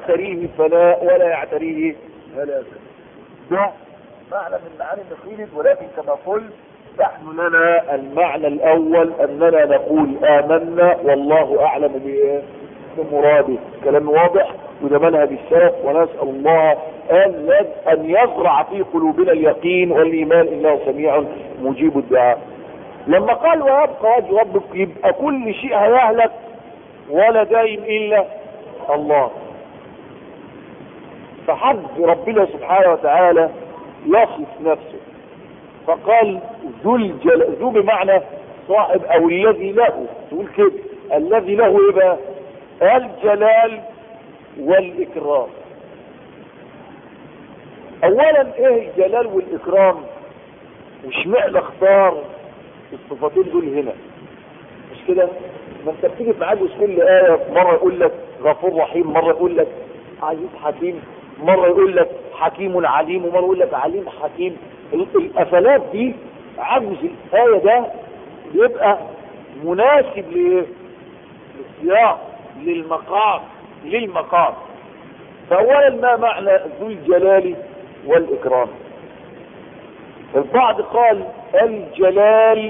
يعتريه فناء ولا يعتريه هلاك ده معنى من معاني النخيل ولكن كما قلت نحن لنا المعنى الاول اننا نقول امنا والله اعلم بايه بمراده كلام واضح وده منهج السلف ونسال الله ان ان يزرع في قلوبنا اليقين والايمان انه سميع مجيب الدعاء لما قال ويبقى وجه ربك يبقى كل شيء هيهلك ولا دايم الا الله فحب ربنا سبحانه وتعالى يصف نفسه فقال ذو الجل ذو بمعنى صاحب او الذي له تقول كده الذي له ايه بقى الجلال والاكرام اولا ايه الجلال والاكرام واشمعنى اختار الصفتين دول هنا مش كده ما انت بتيجي تعجز كل آية مرة يقول لك غفور رحيم مرة يقول لك عزيز حكيم مرة يقول لك حكيم عليم ومرة يقول لك عليم حكيم القفلات دي عجز الآية ده بيبقى مناسب لايه للسياق للمقام للمقام فأولا ما معنى ذو الجلال والإكرام البعض قال الجلال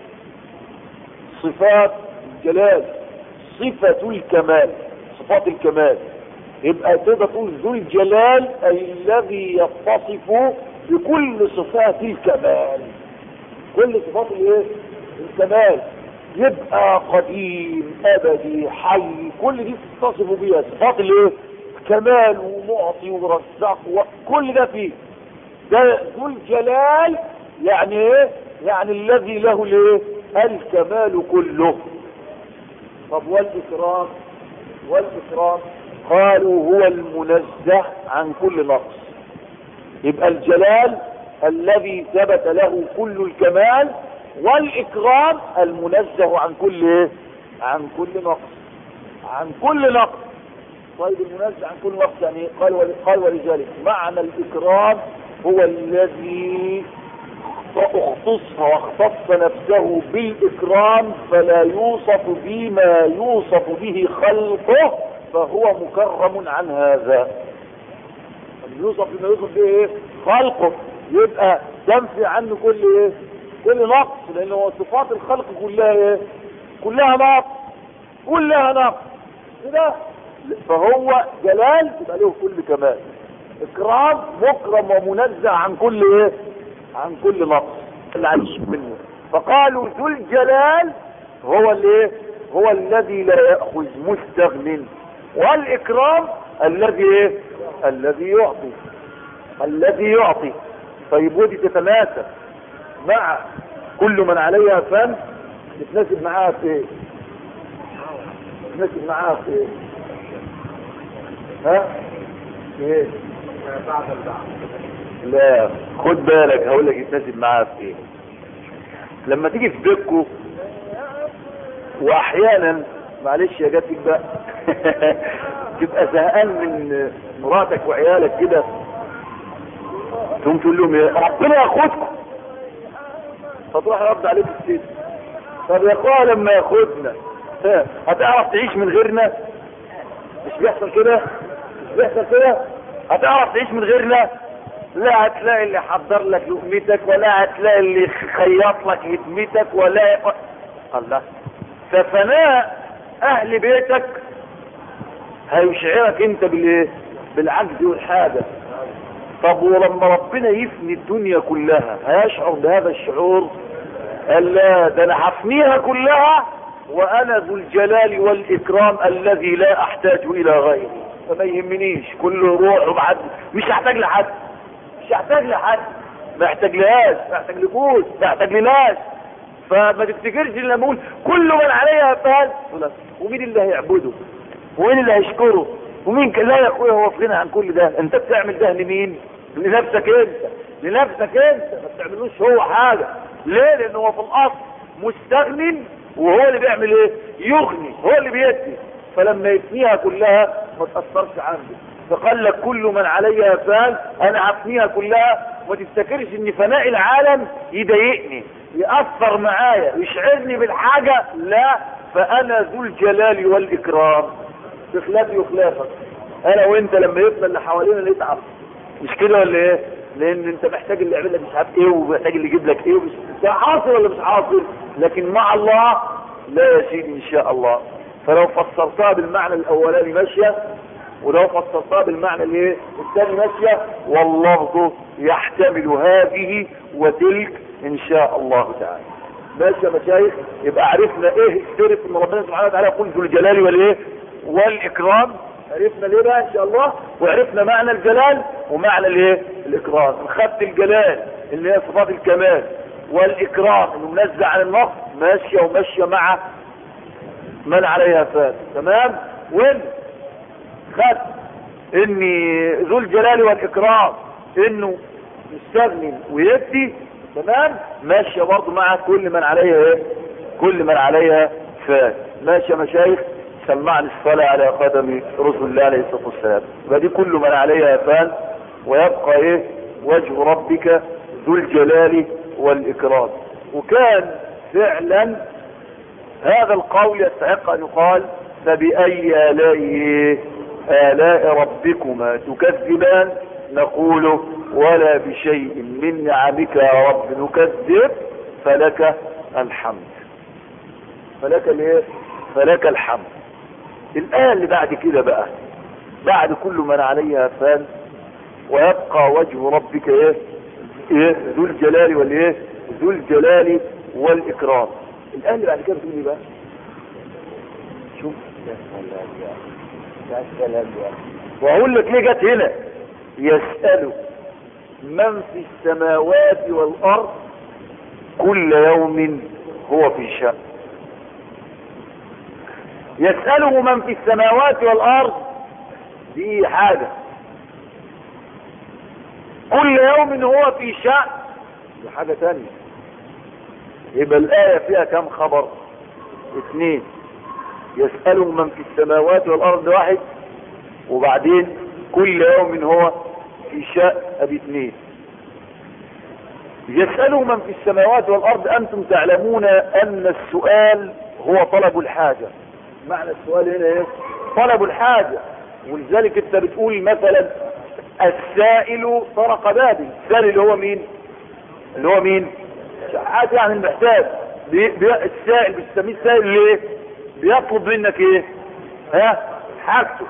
صفات الجلال صفة الكمال صفات الكمال يبقى تقدر تقول ذو الجلال أي الذي يتصف بكل صفات الكمال كل صفات الايه الكمال يبقى قديم ابدي حي كل دي تتصف بيها صفات الايه كمال ومعطي ورزاق كل ده فيه ده ذو الجلال يعني ايه يعني الذي له الايه الكمال كله طب والاكرام والاكرام قالوا هو المنزه عن كل نقص يبقى الجلال الذي ثبت له كل الكمال والاكرام المنزه عن كل ايه عن كل نقص عن كل نقص طيب المنزه عن كل نقص يعني قال قال ولذلك معنى الاكرام هو الذي اختص واختص نفسه بالاكرام فلا يوصف بما يوصف به خلقه فهو مكرم عن هذا يوصف بما يوصف به ايه خلقه يبقى تنفي عنه كل ايه كل نقص لان هو صفات الخلق كلها ايه كلها نقص كلها نقص كده فهو جلال يبقى له كل كمال اكرام مكرم ومنزه عن كل ايه عن كل نقص اللي عايش منه فقالوا ذو الجلال هو الايه هو الذي لا ياخذ مستغن والاكرام الذي ايه الذي يعطي الذي يعطي طيب ودي تتناسب مع كل من عليها فن تتناسب معاها في ايه تتناسب معاها في ايه ها في ايه بعد البعض لا خد بالك هقول لك يتناسب معاها في ايه لما تيجي في بيتكو واحيانا معلش يا جاتك بقى تبقى زهقان من مراتك وعيالك كده تقوم تقول لهم يا ربنا ياخدكم فتروح رد عليك الست طب يا اخويا لما ياخدنا ها، هتعرف تعيش من غيرنا مش بيحصل كده مش بيحصل كده هتعرف تعيش من غيرنا لا هتلاقي اللي حضر لك لقمتك ولا هتلاقي اللي خيط لك هدمتك ولا الله ففناء اهل بيتك هيشعرك انت بالايه بالعجز والحاجه طب ولما ربنا يفني الدنيا كلها هيشعر بهذا الشعور قال لا ده انا هفنيها كلها وانا ذو الجلال والاكرام الذي لا احتاج الى غيره فما يهمنيش كله روح وبعد مش هحتاج لحد مش هحتاج لحد ما احتاج لهاش ما احتاج لجوز ما احتاج لناس فما تفتكرش ان لما اقول كل من عليها فان ومين اللي هيعبده ومين اللي هيشكره ومين كان لا يا اخويا هو في غنى عن كل ده انت بتعمل ده لمين لنفسك انت لنفسك انت ما بتعملوش هو حاجه ليه لان هو في الاصل مستغن وهو اللي بيعمل ايه يغني هو اللي بيدي فلما يفنيها كلها ما تاثرش عنده فقال لك كل من عليها فان انا هفنيها كلها وما تفتكرش ان فناء العالم يضايقني ياثر معايا يشعرني بالحاجه لا فانا ذو الجلال والاكرام بخلافي وخلافك انا وانت لما يبقى اللي حوالينا نتعب مش كده ولا ايه لان انت محتاج اللي يعمل لك مش عارف ايه ومحتاج اللي يجيب لك ايه ومش ده حاصل ولا مش حاصل لكن مع الله لا يا سيدي ان شاء الله فلو فسرتها بالمعنى الاولاني ماشيه ولو فسرتها بالمعنى الايه الثاني ماشيه واللفظ يحتمل هذه وتلك ان شاء الله تعالى ماشي يا مشايخ يبقى عرفنا ايه السر ان ربنا سبحانه وتعالى يقول ذو الجلال والايه والاكرام عرفنا ليه بقى ان شاء الله وعرفنا معنى الجلال ومعنى الايه الاكرام خدت الجلال اللي هي صفات الكمال والاكرام انه منزع عن النقص ماشيه وماشيه مع من عليها فات تمام وين خدت ان ذو الجلال والاكرام انه يستغني ويدي تمام ماشيه برضه مع كل من عليها ايه كل من عليها فات ماشي يا مشايخ سمعني الصلاة على قدم رسول الله عليه الصلاة والسلام فدي كل من عليها فان ويبقى ايه وجه ربك ذو الجلال والإكرام وكان فعلا هذا القول يستحق أن يقال فبأي آلاء آلاء ربكما تكذبان نقول ولا بشيء من نعمك يا رب نكذب فلك الحمد فلك الايه فلك الحمد الآية اللي بعد كده بقى بعد كل من عليها فان ويبقى وجه ربك ايه ايه ذو الجلال والايه ذو الجلال والإكرام الآية اللي بعد كده بتقول ايه بقى شوف يا سلام يا يا سلام يا واقول لك ليه جت هنا يسأل من في السماوات والأرض كل يوم هو في شأن يسأله من في السماوات والأرض دي حاجة كل يوم هو في شأن دي حاجة تانية يبقى الآية فيها كم خبر اثنين يسأله من في السماوات والأرض واحد وبعدين كل يوم هو في شأن ادي اثنين يسأله من في السماوات والأرض أنتم تعلمون أن السؤال هو طلب الحاجة معنى السؤال هنا ايه طلب الحاجة ولذلك انت بتقول مثلا السائل طرق بابي السائل اللي هو مين اللي هو مين شحات يعني المحتاج بي بي السائل بتسميه السائل ليه بيطلب منك ايه ها حاجته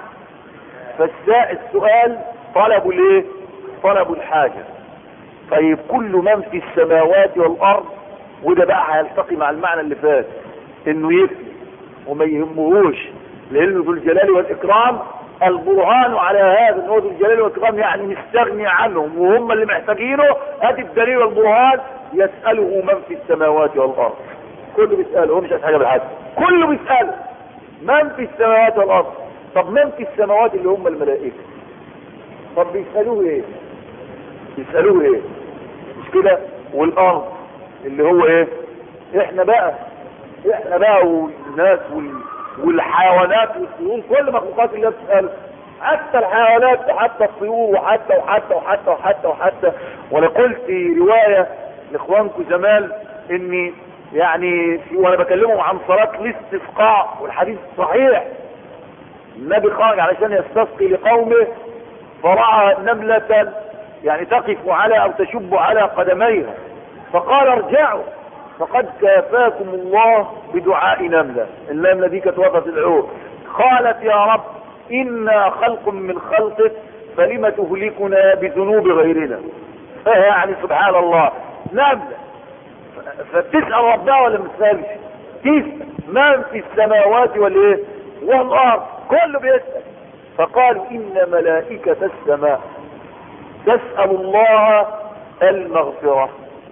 فالسائل السؤال طلب الايه طلب الحاجة طيب كل من في السماوات والارض وده بقى هيلتقي مع المعنى اللي فات انه يفني وما يهمهوش لانه ذو الجلال والاكرام البرهان على هذا انه ذو الجلال والاكرام يعني مستغني عنهم وهم اللي محتاجينه ادي الدليل والبرهان يساله من في السماوات والارض كله بيساله هو مش عايز حاجه بالحد كله بيساله من في السماوات والارض طب من في السماوات اللي هم الملائكه طب بيسالوه ايه بيسالوه ايه مش كده والارض اللي هو ايه احنا بقى احنا بقى والناس وال... والحيوانات والطيور كل مخلوقات الله بتسأل حتى الحيوانات وحتى الطيور وحتى وحتى وحتى وحتى وحتى وانا قلت رواية لاخوانكم زمان اني يعني وانا بكلمهم عن صلاة الاستسقاء والحديث صحيح النبي خرج علشان يستسقي لقومه فرأى نملة يعني تقف على او تشب على قدميها فقال ارجعوا فقد كافاكم الله بدعاء نملة النملة دي كانت وقت العور قالت يا رب إنا خلق من خلقك فلم تهلكنا بذنوب غيرنا يعني سبحان الله نملة فتسأل ربها ولا ما تسألش تسأل من في السماوات والايه والارض كله بيسأل فقالوا ان ملائكة السماء تسأل الله المغفرة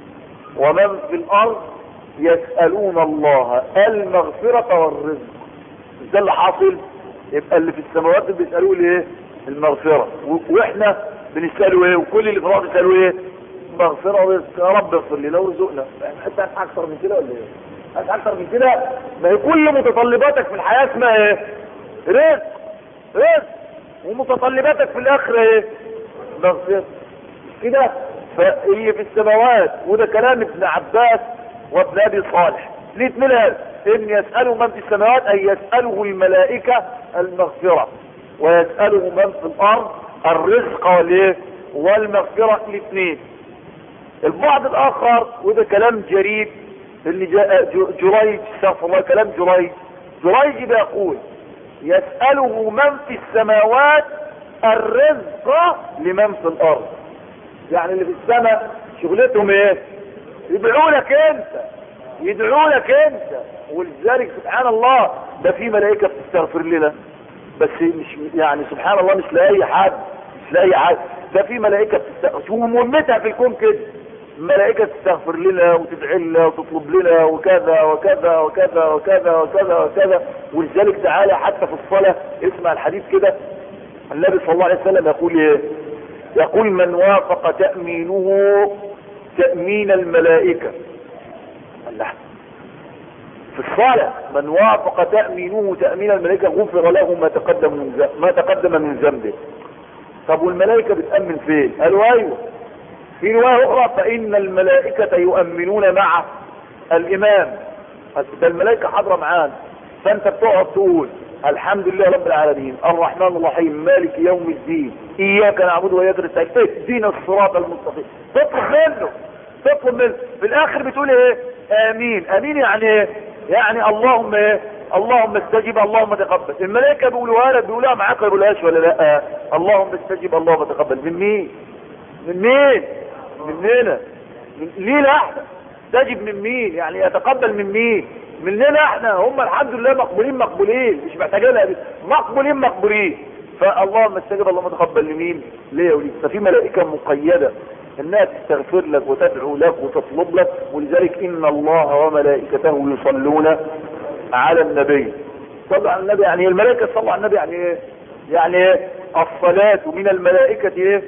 ومن في الارض يسألون الله المغفرة والرزق ده اللي حاصل يبقى اللي في السماوات بيسألوه الايه المغفرة واحنا بنسأله ايه وكل اللي في الارض بيسألوه ايه مغفرة ورزق يا رب اغفر لي لو رزقنا حتى اكثر من كده ولا ايه عايز اكثر من كده ما هي كل متطلباتك في الحياة اسمها ايه رزق رزق ومتطلباتك في الاخرة ايه مغفرة كده فاللي في السماوات وده كلام ابن عباس وابن ابي صالح ليه منها ان يسأله من في السماوات ان يسأله الملائكة المغفرة ويسأله من في الارض الرزق والايه والمغفرة الاثنين البعض الاخر وده كلام جريد اللي جاء ج- جريج استغفر الله كلام جريج جريج بيقول يسأله من في السماوات الرزق لمن في الارض يعني اللي في السماء شغلتهم ايه يدعوا لك انت يدعوا لك انت ولذلك سبحان الله ده في ملائكه بتستغفر لنا بس مش يعني سبحان الله مش لاي حد مش لاي حد ده في ملائكه بتستغفر شوف مهمتها في الكون كده ملائكة تستغفر لنا وتدعي لنا وتطلب لنا وكذا وكذا وكذا وكذا وكذا وكذا ولذلك تعالى حتى في الصلاة اسمع الحديث كده النبي صلى الله عليه وسلم يقول ايه يقول من وافق تأمينه تأمين الملائكة الله في الصلاة من وافق تأمينه تأمين الملائكة غفر له ما تقدم من ذنب ما تقدم من ذنبه طب والملائكة بتأمن فين قالوا ايوه في رواية اخرى فان الملائكة يؤمنون مع الامام ده الملائكة حاضرة معانا فانت بتقعد تقول الحمد لله رب العالمين الرحمن الرحيم مالك يوم الدين اياك نعبد واياك نستعين اهدنا الصراط المستقيم تطلب منه تطلب منه في الاخر بتقول ايه امين امين يعني ايه يعني اللهم ايه اللهم استجب اللهم تقبل الملائكه بيقولوها لك بيقولوها معاك ولا بيقولوهاش ولا لا اللهم استجب اللهم تقبل من مين من مين مننا من ليه احنا تجب من مين يعني يتقبل من مين مننا احنا هم الحمد لله مقبولين مقبولين مش محتاجين لها مقبولين مقبولين فاللهم استجب اللهم تقبل لمين ليه يا وليد ففي ملائكه مقيده انها تستغفر لك وتدعو لك وتطلب لك ولذلك ان الله وملائكته يصلون على النبي صلوا على النبي يعني الملائكه تصلوا على النبي يعني ايه يعني ايه الصلاه من الملائكه ايه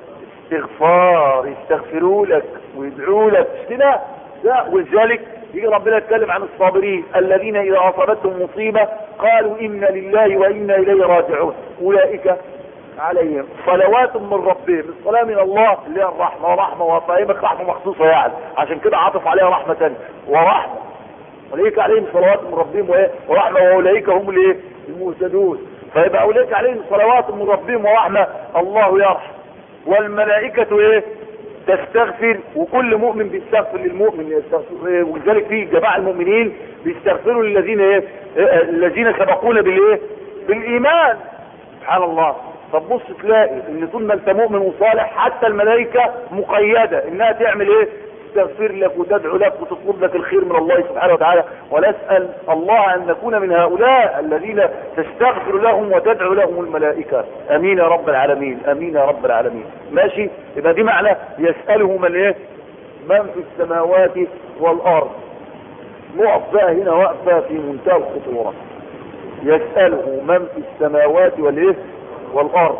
استغفار يستغفروا لك ويدعوا لك مش كده لا ولذلك يجي ربنا يتكلم عن الصابرين الذين اذا اصابتهم مصيبه قالوا انا لله وانا اليه راجعون اولئك عليهم صلوات من ربهم الصلاه من الله اللي هي الرحمه ورحمه وطيبك رحمه مخصوصه يعني عشان كده عاطف عليها رحمه ثانيه ورحمه اولئك عليهم صلوات من ربهم وإيه؟ ورحمه واولئك هم الايه المهتدون فيبقى اولئك عليهم صلوات من ربهم ورحمه الله يرحم والملائكة ايه تستغفر وكل مؤمن بيستغفر للمؤمن يستغفر إيه؟ ولذلك في جماعة المؤمنين بيستغفروا للذين ايه إيه؟ الذين سبقونا بالايه بالايمان سبحان الله طب بص تلاقي ان طول ما انت مؤمن وصالح حتى الملائكة مقيدة انها تعمل ايه تستغفر لك وتدعو لك وتطلب لك الخير من الله سبحانه وتعالى ونسأل الله أن نكون من هؤلاء الذين تستغفر لهم وتدعو لهم الملائكة أمين يا رب العالمين أمين يا رب العالمين ماشي يبقى دي معنى يسأله من إيه من في السماوات والأرض نقف بقى هنا وقفة في منتهى الخطورة يسأله من في السماوات والإيه والأرض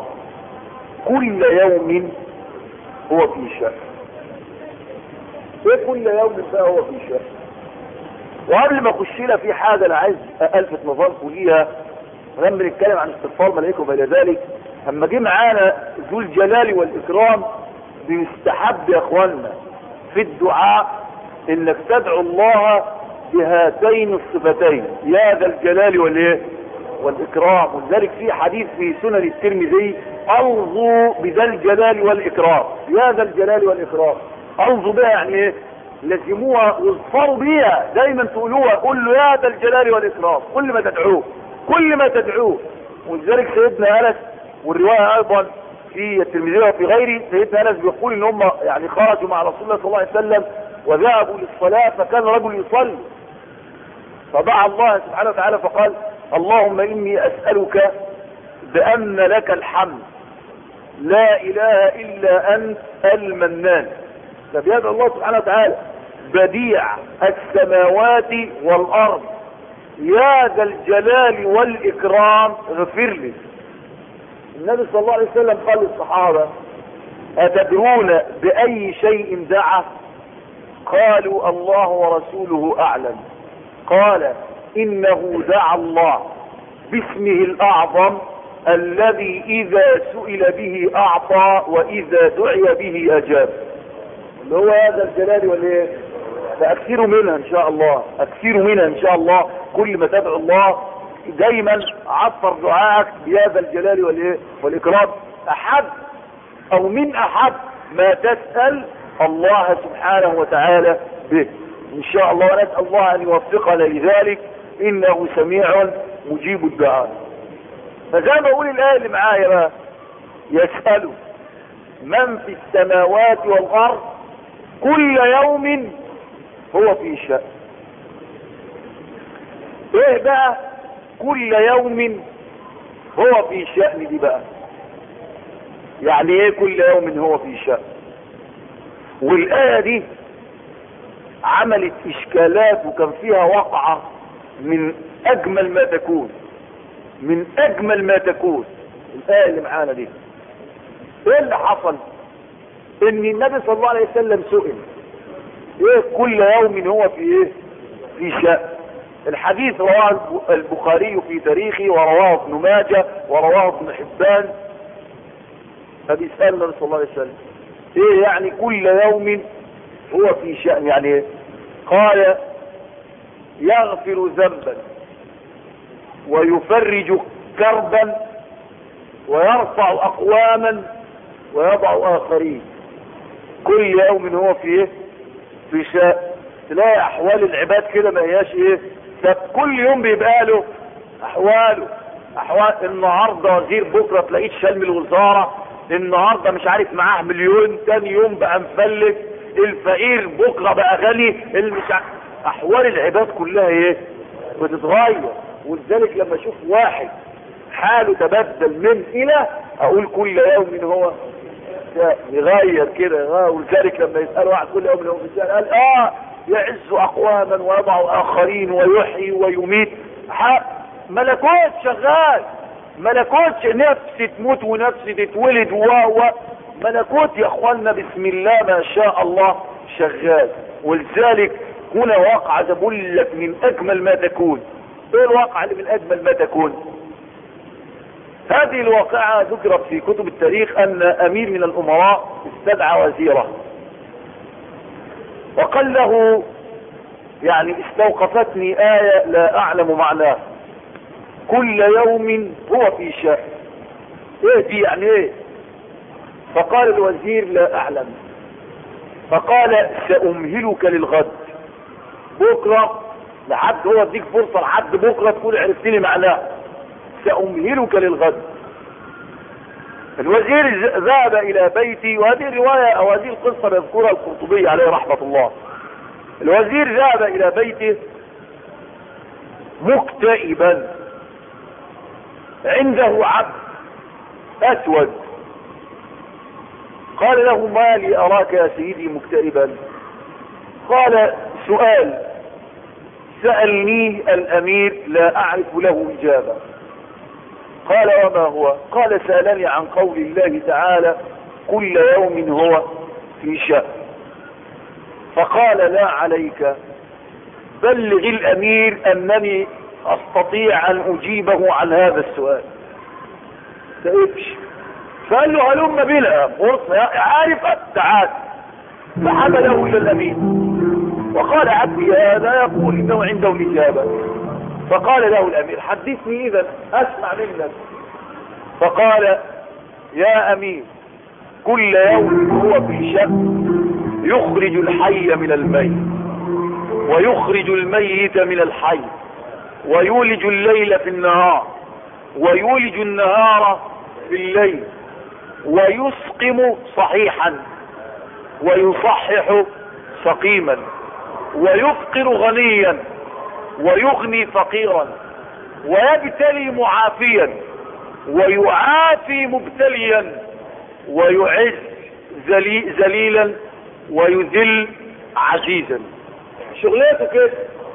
كل يوم هو في شأن ايه كل يوم بقى هو في شأن وقبل ما اخش لها في حاجه انا عايز الفت نظركم ليها ولما بنتكلم عن استغفار ملائكه وما الى ذلك اما جه معانا ذو الجلال والاكرام بيستحب يا اخوانا في الدعاء انك تدعو الله بهاتين الصفتين يا ذا الجلال والايه والاكرام ولذلك في حديث في سنن الترمذي ارضوا بذا الجلال والاكرام يا ذا الجلال والاكرام ارضوا بها يعني ايه لزموها واظفروا بيها دايما تقولوها قول له يا ذا الجلال والاكرام كل ما تدعوه كل ما تدعوه ولذلك سيدنا انس والروايه ايضا في الترمذي وفي غيره سيدنا انس بيقول ان هم يعني خرجوا مع رسول الله صلى الله عليه وسلم وذهبوا للصلاه فكان رجل يصلي فدعا الله سبحانه وتعالى فقال اللهم اني اسالك بان لك الحمد لا اله الا انت المنان فبيدعو الله سبحانه وتعالى بديع السماوات والارض يا ذا الجلال والاكرام اغفر لي النبي صلى الله عليه وسلم قال للصحابه اتدرون باي شيء دعا قالوا الله ورسوله اعلم قال انه دعا الله باسمه الاعظم الذي اذا سئل به اعطى واذا دعي به اجاب اللي هو هذا الجلال والايه فاكثروا منها ان شاء الله اكثروا منها ان شاء الله كل ما تدعو الله دايما عطر دعائك بهذا الجلال والايه والاكرام احب او من احب ما تسأل الله سبحانه وتعالى به ان شاء الله ونسأل الله ان يوفقنا لذلك انه سميع مجيب الدعاء فزي ما بقول الايه اللي معايا بقى يسأله من في السماوات والارض كل يوم هو في شأن ايه بقى كل يوم هو في شأن دي بقى يعني ايه كل يوم هو في شأن والآية دي عملت اشكالات وكان فيها وقعة من اجمل ما تكون من اجمل ما تكون الآية اللي معانا دي ايه اللي حصل ان النبي صلى الله عليه وسلم سئل ايه كل يوم هو في ايه في شأن الحديث رواه البخاري في تاريخه ورواه ابن ماجه ورواه ابن حبان فبيسأل النبي صلى الله عليه وسلم ايه يعني كل يوم هو في شأن يعني ايه قال يغفر ذنبا ويفرج كربا ويرفع اقواما ويضع اخرين كل يوم هو في ايه في شأن تلاقي احوال العباد كده ما هياش ايه طب كل يوم بيبقى له احواله احوال النهارده وزير بكره تلاقيه شال من الوزاره النهارده مش عارف معاه مليون تاني يوم بقى مفلس الفقير بكره بقى غني المش احوال العباد كلها ايه بتتغير ولذلك لما اشوف واحد حاله تبدل من الى اقول كل يوم هو يغير كده ولذلك لما يسأل واحد كل يوم هو في قال اه يعز اقواما ويضع اخرين ويحيي ويميت ملكوت شغال ملكوت نفس تموت ونفس تتولد و و ملكوت يا اخوانا بسم الله ما شاء الله شغال ولذلك هنا واقع بقول لك من اجمل ما تكون ايه الواقع اللي من اجمل ما تكون هذه الواقعة ذكرت في كتب التاريخ ان امير من الامراء استدعى وزيره وقال له يعني استوقفتني آية لا أعلم معناها كل يوم هو في شأن ايه دي يعني ايه فقال الوزير لا أعلم فقال سأمهلك للغد بكرة لحد هو اديك فرصة لحد بكرة تكون عرفتني معناه سأمهلك للغد الوزير ذهب الى بيتي وهذه الرواية او هذه القصة يذكرها القرطبي عليه رحمة الله الوزير ذهب الى بيته مكتئبا عنده عبد اسود قال له ما لي اراك يا سيدي مكتئبا قال سؤال سألنيه الامير لا اعرف له اجابة قال وما هو قال سألني عن قول الله تعالى كل يوم هو في شأن فقال لا عليك بلغ الامير انني استطيع ان اجيبه عن هذا السؤال تقفش فقال له هلم بنا فرصة عارف تعال فحمله الى الامير وقال عبدي هذا يقول انه عنده الاجابه فقال له الامير حدثني اذا اسمع منك فقال يا امير كل يوم هو في شك يخرج الحي من الميت ويخرج الميت من الحي ويولج الليل في النهار ويولج النهار في الليل ويسقم صحيحا ويصحح سقيما ويفقر غنيا ويغني فقيرا ويبتلي معافيا ويعافي مبتليا ويعز ذليلا ويذل عزيزا شغلته كده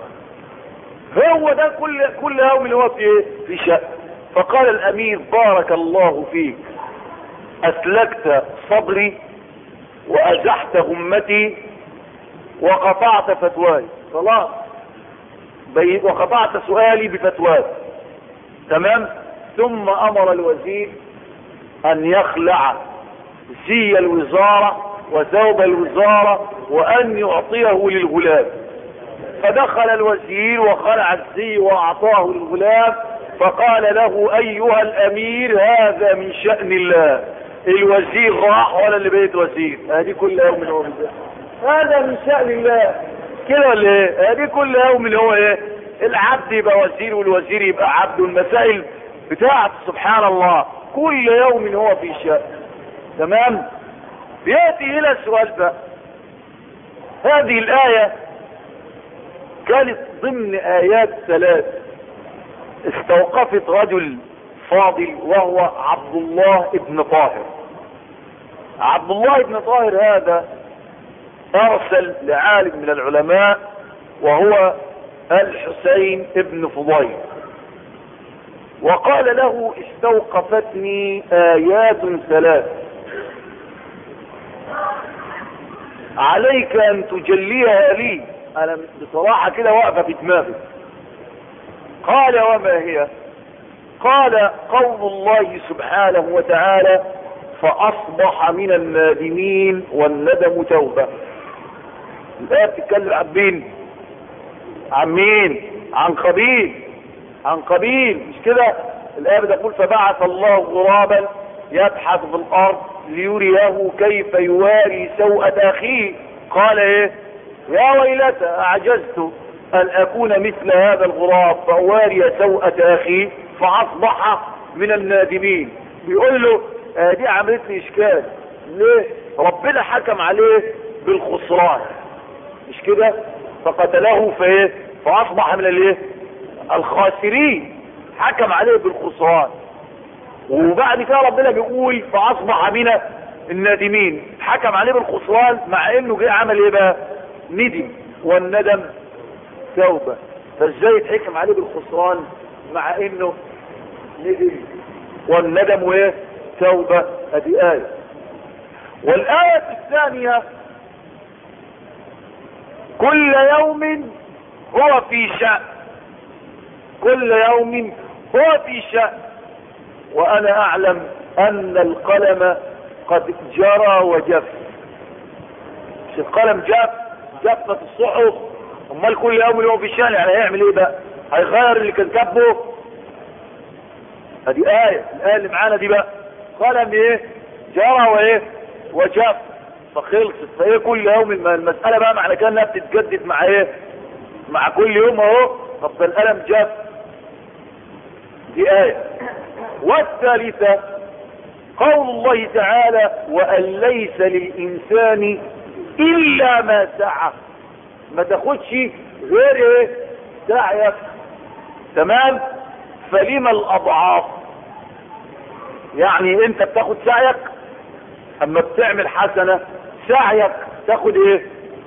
هو ده كل كل يوم اللي هو في ايه في شأن فقال الامير بارك الله فيك اسلكت صبري وازحت همتي وقطعت فتواي خلاص وقطعت سؤالي بفتواي تمام ثم امر الوزير ان يخلع زي الوزارة وثوب الوزارة وان يعطيه للغلام فدخل الوزير وخلع الزي واعطاه للغلام فقال له ايها الامير هذا من شأن الله الوزير راح ولا اللي بيت وزير هذه كل يوم هو بيزير. هذا من شأن الله كده ولا ايه هذه كل يوم اللي هو ايه العبد يبقى وزير والوزير يبقى عبد والمسائل بتاعت سبحان الله كل يوم هو في شأن تمام بيأتي الى السؤال بقى هذه الآية كانت ضمن آيات ثلاث استوقفت رجل فاضل وهو عبد الله ابن طاهر عبد الله ابن طاهر هذا ارسل لعالم من العلماء وهو الحسين ابن فضيل وقال له استوقفتني ايات ثلاث عليك ان تجليها لي انا بصراحة كده واقفة في دماغي قال وما هي قال قول الله سبحانه وتعالى فاصبح من النادمين والندم توبة الآية بتتكلم عن مين عن مين عن قبيل عن قبيل مش كده الآية بتقول فبعث الله غرابا يبحث في الأرض ليريه كيف يواري سوءة أخيه قال إيه يا ويلتى أعجزت أن أكون مثل هذا الغراب فأواري سوءة أخي فأصبح من النادمين بيقول له آه دي عملت لي إشكال ليه ربنا حكم عليه بالخسران مش كده فقتله فايه فاصبح من الايه الخاسرين حكم عليه بالخسران وبعد كده ربنا بيقول فاصبح من النادمين حكم عليه بالخسران مع انه جه عمل ايه بقى ندم والندم توبة فازاي يتحكم عليه بالخسران مع انه ندم والندم وايه توبة ادي آية والآية الثانية كل يوم هو في شأن كل يوم هو في شأن وانا اعلم ان القلم قد جرى وجف مش القلم جف جفت الصحف امال كل يوم اللي هو في شأن يعني هيعمل ايه بقى هيغير اللي كان كاتبه ادي آية الآية اللي معانا دي بقى قلم ايه جرى وايه وجف فخلصت فايه كل يوم المسألة بقى معنى كده انها بتتجدد مع ايه مع كل يوم اهو طب ده القلم جاف دي آية والثالثة قول الله تعالى وأن ليس للإنسان إلا ما سعى ما تاخدش غير ايه سعيك تمام فلما الأضعاف يعني انت بتاخد سعيك اما بتعمل حسنة سعيك تاخد ايه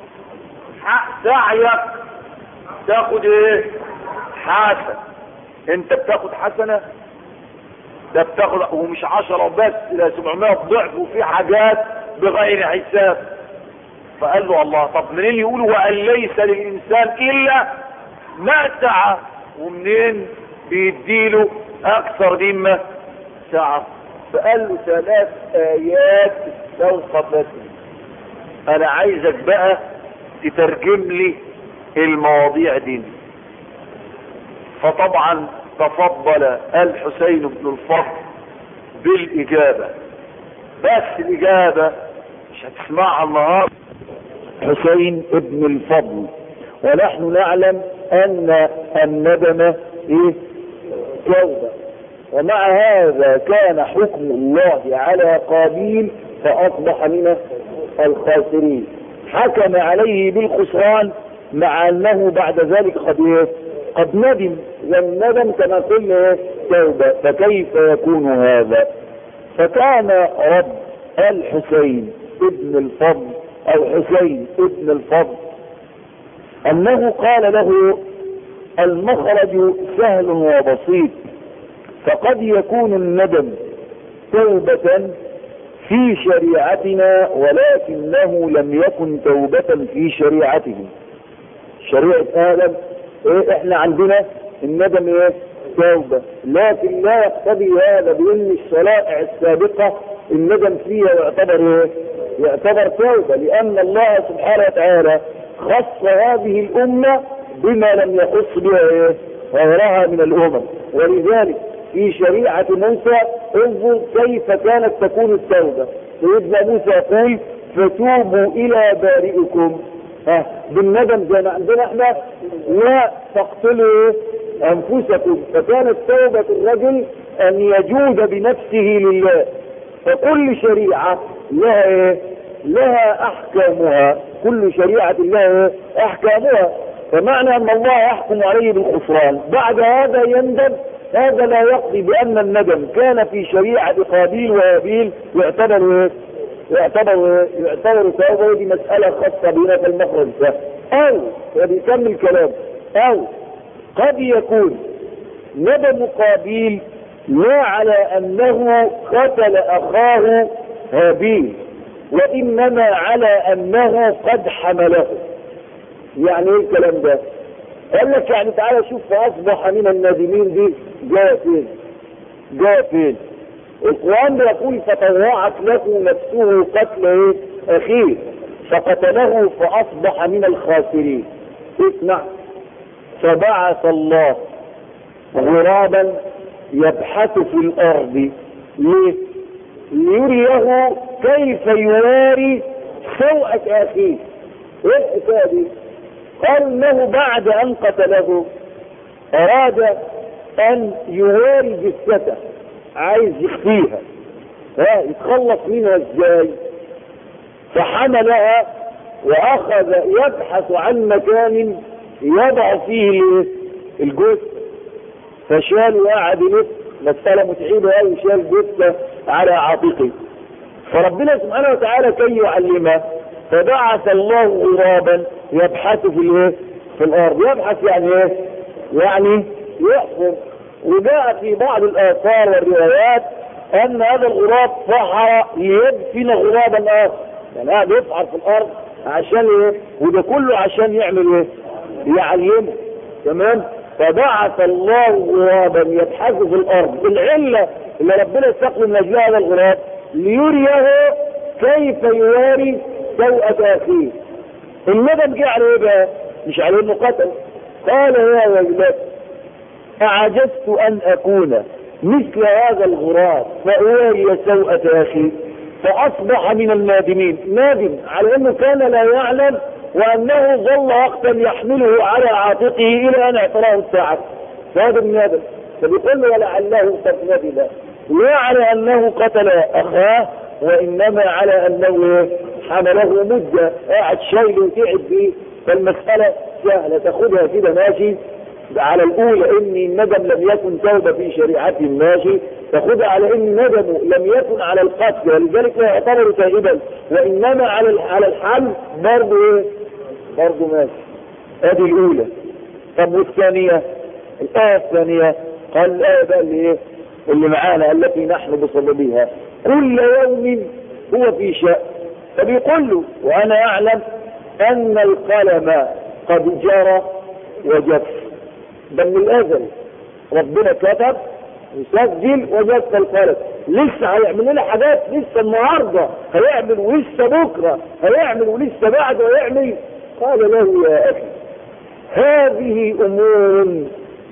سعيك تاخد ايه حسن انت بتاخد حسنة ده بتاخد ومش عشرة بس الى سبعمائة ضعف وفي حاجات بغير حساب فقال له الله طب منين يقولوا وان ليس للانسان الا ما سعى ومنين بيديله اكثر مما سعى فقال له ثلاث ايات استوقفتني انا عايزك بقى تترجم لي المواضيع دي فطبعا تفضل الحسين بن الفضل بالاجابة بس الاجابة مش هتسمعها النهارده حسين بن الفضل ونحن نعلم ان الندم ايه توبه ومع هذا كان حكم الله على قابيل فاصبح من الخاسرين حكم عليه بالخسران مع انه بعد ذلك قد ايه قد ندم والندم كما قلنا توبة فكيف يكون هذا فكان رب الحسين ابن الفضل او حسين ابن الفضل انه قال له المخرج سهل وبسيط فقد يكون الندم توبة في شريعتنا ولكنه لم يكن توبة في شريعتهم شريعة آدم إيه احنا عندنا الندم ايه توبة لكن لا يقتضي هذا بان الشرائع السابقة الندم فيها يعتبر ايه يعتبر توبة لان الله سبحانه وتعالى خص هذه الامة بما لم يخص بها ايه غيرها من الامم ولذلك في شريعة موسى انظر كيف كانت تكون التوبة سيدنا موسى يقول فتوبوا الى بارئكم ها بالندم زي ما عندنا احنا لا تقتلوا انفسكم فكانت توبة الرجل ان يجود بنفسه لله فكل شريعة لها ايه لها احكامها كل شريعة لها ايه احكامها فمعنى ان الله يحكم عليه بالخسران بعد هذا يندم هذا لا يقضي بان الندم كان في شريعة قابيل وهابيل يعتبر ايه يعتبر يعتبر توبه دي مسألة خاصة بنا في المخرج ده او وبيكمل كلام او قد يكون ندم قابيل لا على انه قتل اخاه هابيل وانما على انه قد حمله يعني ايه الكلام ده قال لك يعني تعالى شوف فاصبح من النادمين دي جاء فين جاء فين القرآن بيقول فطوعت له نفسه قتل ايه اخيه فقتله فاصبح من الخاسرين اسمع فبعث الله غرابا يبحث في الارض ليه ليريه كيف يواري سوءة اخيه ايه الحكايه دي قال انه بعد ان قتله اراد ان يواري جثته عايز يخفيها ها يتخلص منها ازاي فحملها واخذ يبحث عن مكان يضع فيه الجثه فشال وقعد يلف مسألة متعبة قوي شال جثة على عاتقه فربنا سبحانه وتعالى كي يعلمه فبعث الله غرابا يبحث في الايه في الارض يبحث يعني ايه يعني يحفر وجاء في بعض الاثار والروايات ان هذا الغراب فحر ليدفن غرابا اخر يعني قاعد يفحر في الارض عشان ايه وده كله عشان يعمل ايه يعلمه تمام فبعث الله غرابا يبحث في الارض العله اللي ربنا استخدم من اجلها هذا الغراب ليريه كيف يواري سوءة اخيه الندم جه على ايه بقى مش على انه قتل قال يا ويلات اعجزت ان اكون مثل هذا الغراب فاواري سوءة اخي فاصبح من النادمين نادم على انه كان لا يعلم وانه ظل وقتا يحمله على عاتقه الى ان اعتراه الساعة فهذا من ندم فبيقول له ولعله قد ندم لا على انه قتل اخاه وانما على انه حمله مدة قاعد شايل وتعب بيه فالمسألة سهلة تاخدها كده ماشي على الاولى ان الندم لم يكن توبة في شريعة ماشي تاخدها على ان ندمه لم يكن على القتل ولذلك لا يعتبر تائبا وانما على على الحل برضه ايه برضه ماشي ادي الاولى طب والثانية الايه الثانية قال الايه بقى اللي ايه اللي معانا التي نحن بصددها كل يوم هو في شأن فبيقول له وانا اعلم ان القلم قد جرى وجف ده من الازل ربنا كتب وسجل وجف القلم لسه هيعمل لنا حاجات لسه النهارده هيعمل ولسه بكره هيعمل ولسه بعده هيعمل قال له يا اخي هذه امور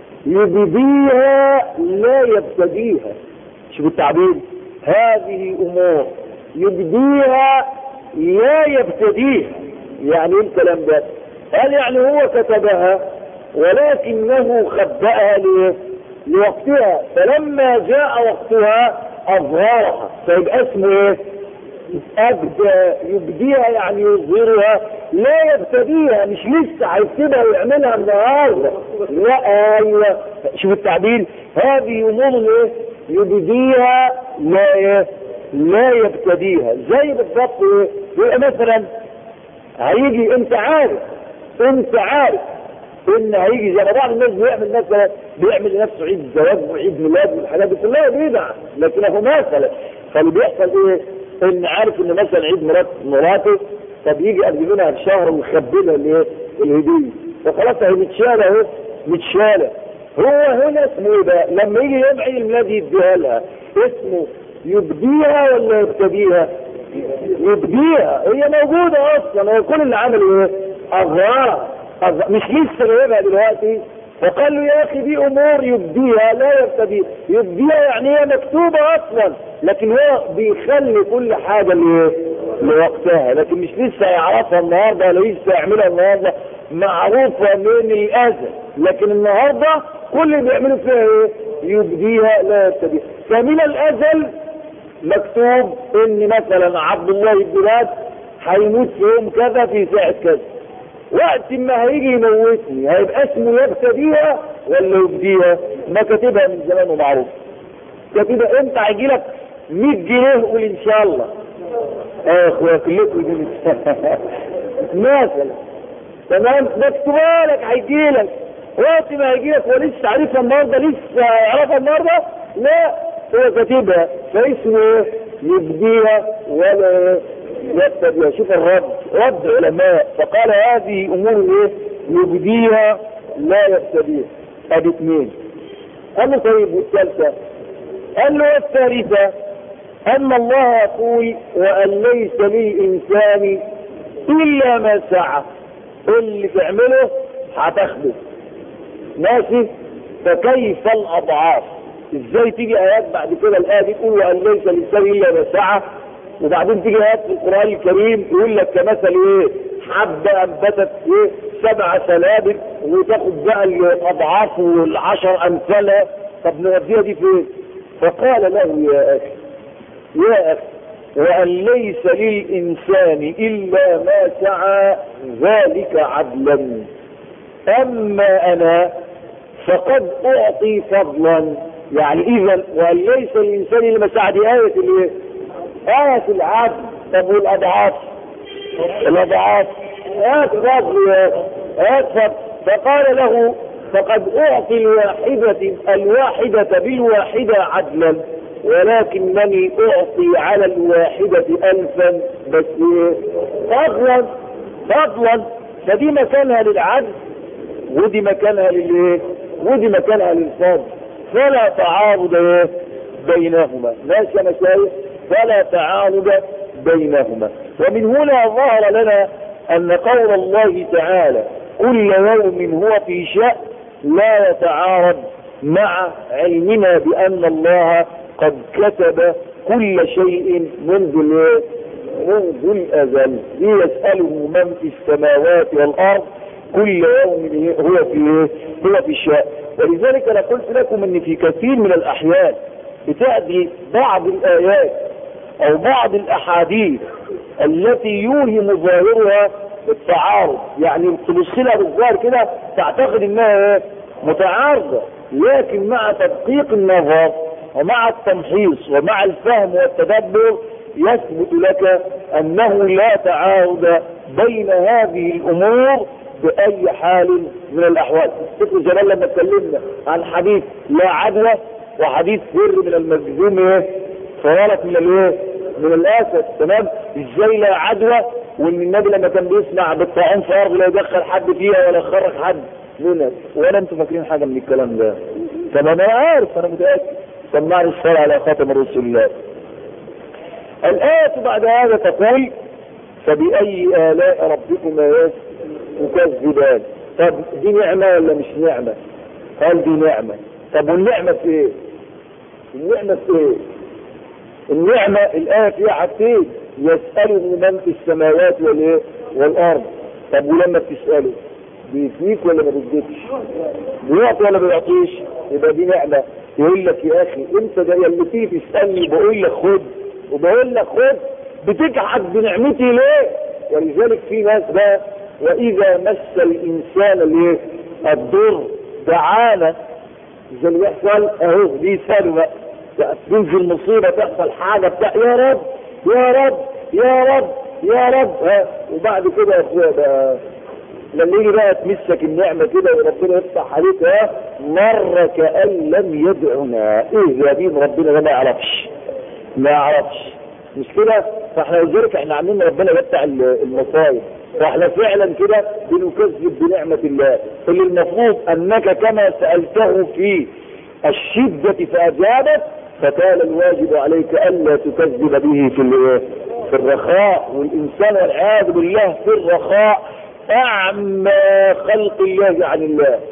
يبديها لا يبتديها شوف التعبير هذه امور يبديها لا يبتديها يعني ايه الكلام ده قال يعني هو كتبها ولكنه خبأها ليه لوقتها فلما جاء وقتها اظهرها فيبقى اسمه ايه ابدا يبديها يعني يظهرها لا يبتديها مش لسه هيكتبها ويعملها النهارده لا ايوه شوف التعبير هذه امور ايه يبديها لا ايه لا يبتديها زي بالضبط ايه يبقى مثلا هيجي انت عارف انت عارف ان هيجي زي ما بعض الناس بيعمل مثلا بيعمل لنفسه عيد زواج وعيد ميلاد والحاجات دي كلها بدعه لكن هو مثلا فاللي بيحصل ايه ان عارف ان مثلا عيد ميلاد مراته طب يجي قبل منها بشهر ويخبي لها الايه الهديه فخلاص هي متشاله اهو متشاله هو هنا اسمه ايه بقى لما يجي يوم عيد الميلاد يديها لها اسمه يبديها ولا يبتديها يبديها هي موجودة اصلا هو كل اللي عمله ايه اظهرها أظهر. مش لسه جايبها دلوقتي فقال له يا اخي دي امور يبديها لا يبتدي يبديها يعني هي مكتوبة اصلا لكن هو بيخلي كل حاجة لايه لوقتها لكن مش لسه يعرفها النهاردة ولا لسه يعملها النهاردة معروفة من الازل لكن النهاردة كل اللي بيعملوا فيها ايه يبديها لا يبتديها فمن الازل مكتوب ان مثلا عبد الله بن بلاد هيموت في يوم كذا في ساعة كذا وقت ما هيجي يموتني هيبقى اسمه يبتديها ولا يبديها ما كاتبها من زمان ومعروف كاتبها امتى هيجي لك 100 جنيه قول ان شاء الله اه يا اخويا كلكم دي مثلا تمام مكتوبه لك هيجي لك وقت ما هيجي لك ولسه عارفها النهارده لسه هيعرفها النهارده لا هو كاتبها فاسمه ايه يبديها ولا يبتديها شوف الرد رد علماء فقال هذه امور ايه يبديها لا يبتديها ادي اثنين قال له طيب والثالثه قال له الثالثه ان الله يقول وان ليس للانسان الا ما سعى اللي تعمله هتاخده ماشي فكيف الاضعاف ازاي تيجي ايات بعد كده الايه دي تقول وان ليس للانسان الا ما سعى وبعدين تيجي ايات في القران الكريم يقول لك كمثل ايه حبه انبتت ايه سبع سنابل وتاخد بقى الاضعاف والعشر امثالها طب نوديها دي فين؟ فقال له يا اخي يا اخي وان ليس للانسان الا ما سعى ذلك عدلا اما انا فقد اعطي فضلا يعني اذا وان ليس للانسان الا ما سعى دي ايه الايه؟ آية العدل طب والأضعاف الأضعاف هات فضل هات فضل فقال له فقد أعطي الواحدة الواحدة بالواحدة عدلا ولكنني أعطي على الواحدة ألفا بس فضلا فضلا فدي مكانها للعدل ودي مكانها للايه ودي مكانها للفضل فلا تعارض ايه بينهما ماشي يا مشايخ فلا تعارض بينهما ومن هنا ظهر لنا ان قول الله تعالى كل يوم هو في شأن لا يتعارض مع علمنا بان الله قد كتب كل شيء منذ منذ الازل ليسأله من في السماوات والارض كل يوم هو في هو في شأن ولذلك انا قلت لكم ان في كثير من الاحيان بتأتي بعض الايات او بعض الاحاديث التي يوهم ظاهرها التعارض يعني تبص لها بالظاهر كده تعتقد انها متعارضه لكن مع تدقيق النظر ومع التمحيص ومع الفهم والتدبر يثبت لك انه لا تعارض بين هذه الامور باي حال من الاحوال فكر زمان لما اتكلمنا عن حديث لا عدوى وحديث فر من المجزوم ايه فرارت من الايه من الاسد تمام ازاي لا عدوى وان النبي لما كان بيسمع بالطاعون في ارض لا يدخل حد فيها ولا يخرج حد منها ولا انتوا فاكرين حاجه من الكلام ده طب انا عارف انا متاكد سمعني الصلاه على خاتم رسول الله الآية بعد هذا تقول فبأي آلاء ربكما ايه تكذبان طب دي نعمة ولا مش نعمة قال دي نعمة طب والنعمة في ايه النعمة في ايه النعمة الآية فيها حاجتين يسأله من في السماوات والايه والأرض طب ولما بتسأله بيديك ولا ما بيديكش بيعطي ولا ما بيعطيش يبقى دي نعمة يقول لك يا أخي أنت ده اللي تيجي تسألني بقول لك خد وبقول لك خد بتجحد بنعمتي ليه ولذلك في ناس بقى واذا مس الانسان الايه الضر دعانا زي اللي بيحصل اهو دي سالوا بقى تنزل مصيبه تحصل حاجه بتاع يا رب يا رب يا رب يا رب ها وبعد كده يا اخويا بقى لما يجي بقى تمسك النعمه كده وربنا يفتح عليك ها مره كان لم يدعنا ايه يا دين ربنا ده ما يعرفش ما يعرفش مش كده فاحنا لذلك احنا عاملين ربنا بتاع المصايب فاحنا فعلا كده بنكذب بنعمة الله اللي المفروض انك كما سألته في الشدة فاجابت فكان الواجب عليك الا تكذب به في في الرخاء والانسان والعياذ بالله في الرخاء اعمى خلق الله عن الله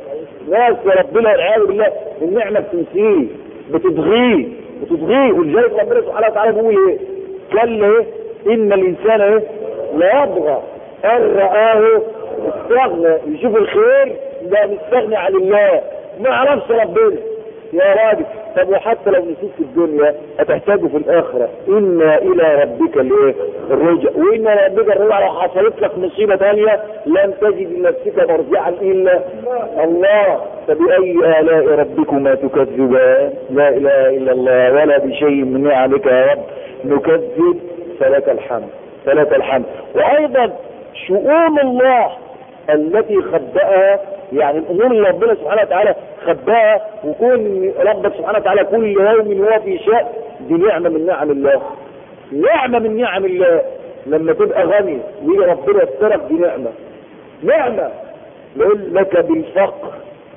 ناس يا ربنا والعياذ بالله النعمه بتنسيه بتبغيه بتبغيه ولذلك ربنا سبحانه وتعالى بيقول ايه؟ قال ايه؟ ان الانسان ايه؟ لا يبغى ان رآه استغنى يشوف الخير ده مستغني عن الله ما يعرفش ربنا يا راجل طب وحتى لو نسيت في الدنيا هتحتاجه في الاخره انا الى ربك الايه الرجع وان ربك الرجع لو حصلت لك مصيبه ثانيه لن تجد لنفسك مرجعا الا الله فباي الاء ربكما تكذبان لا اله الا الله ولا بشيء من نعمك يا رب نكذب فلك الحمد فلك الحمد وايضا شؤون الله التي خبأها يعني الامور اللي ربنا سبحانه وتعالى خباها وكون ربك سبحانه وتعالى كل يوم هو في شأن دي نعمة من نعم الله نعمة من نعم الله لما تبقى غني ويجي ربنا يسترك دي نعمة نعمة يقول لك بالفقر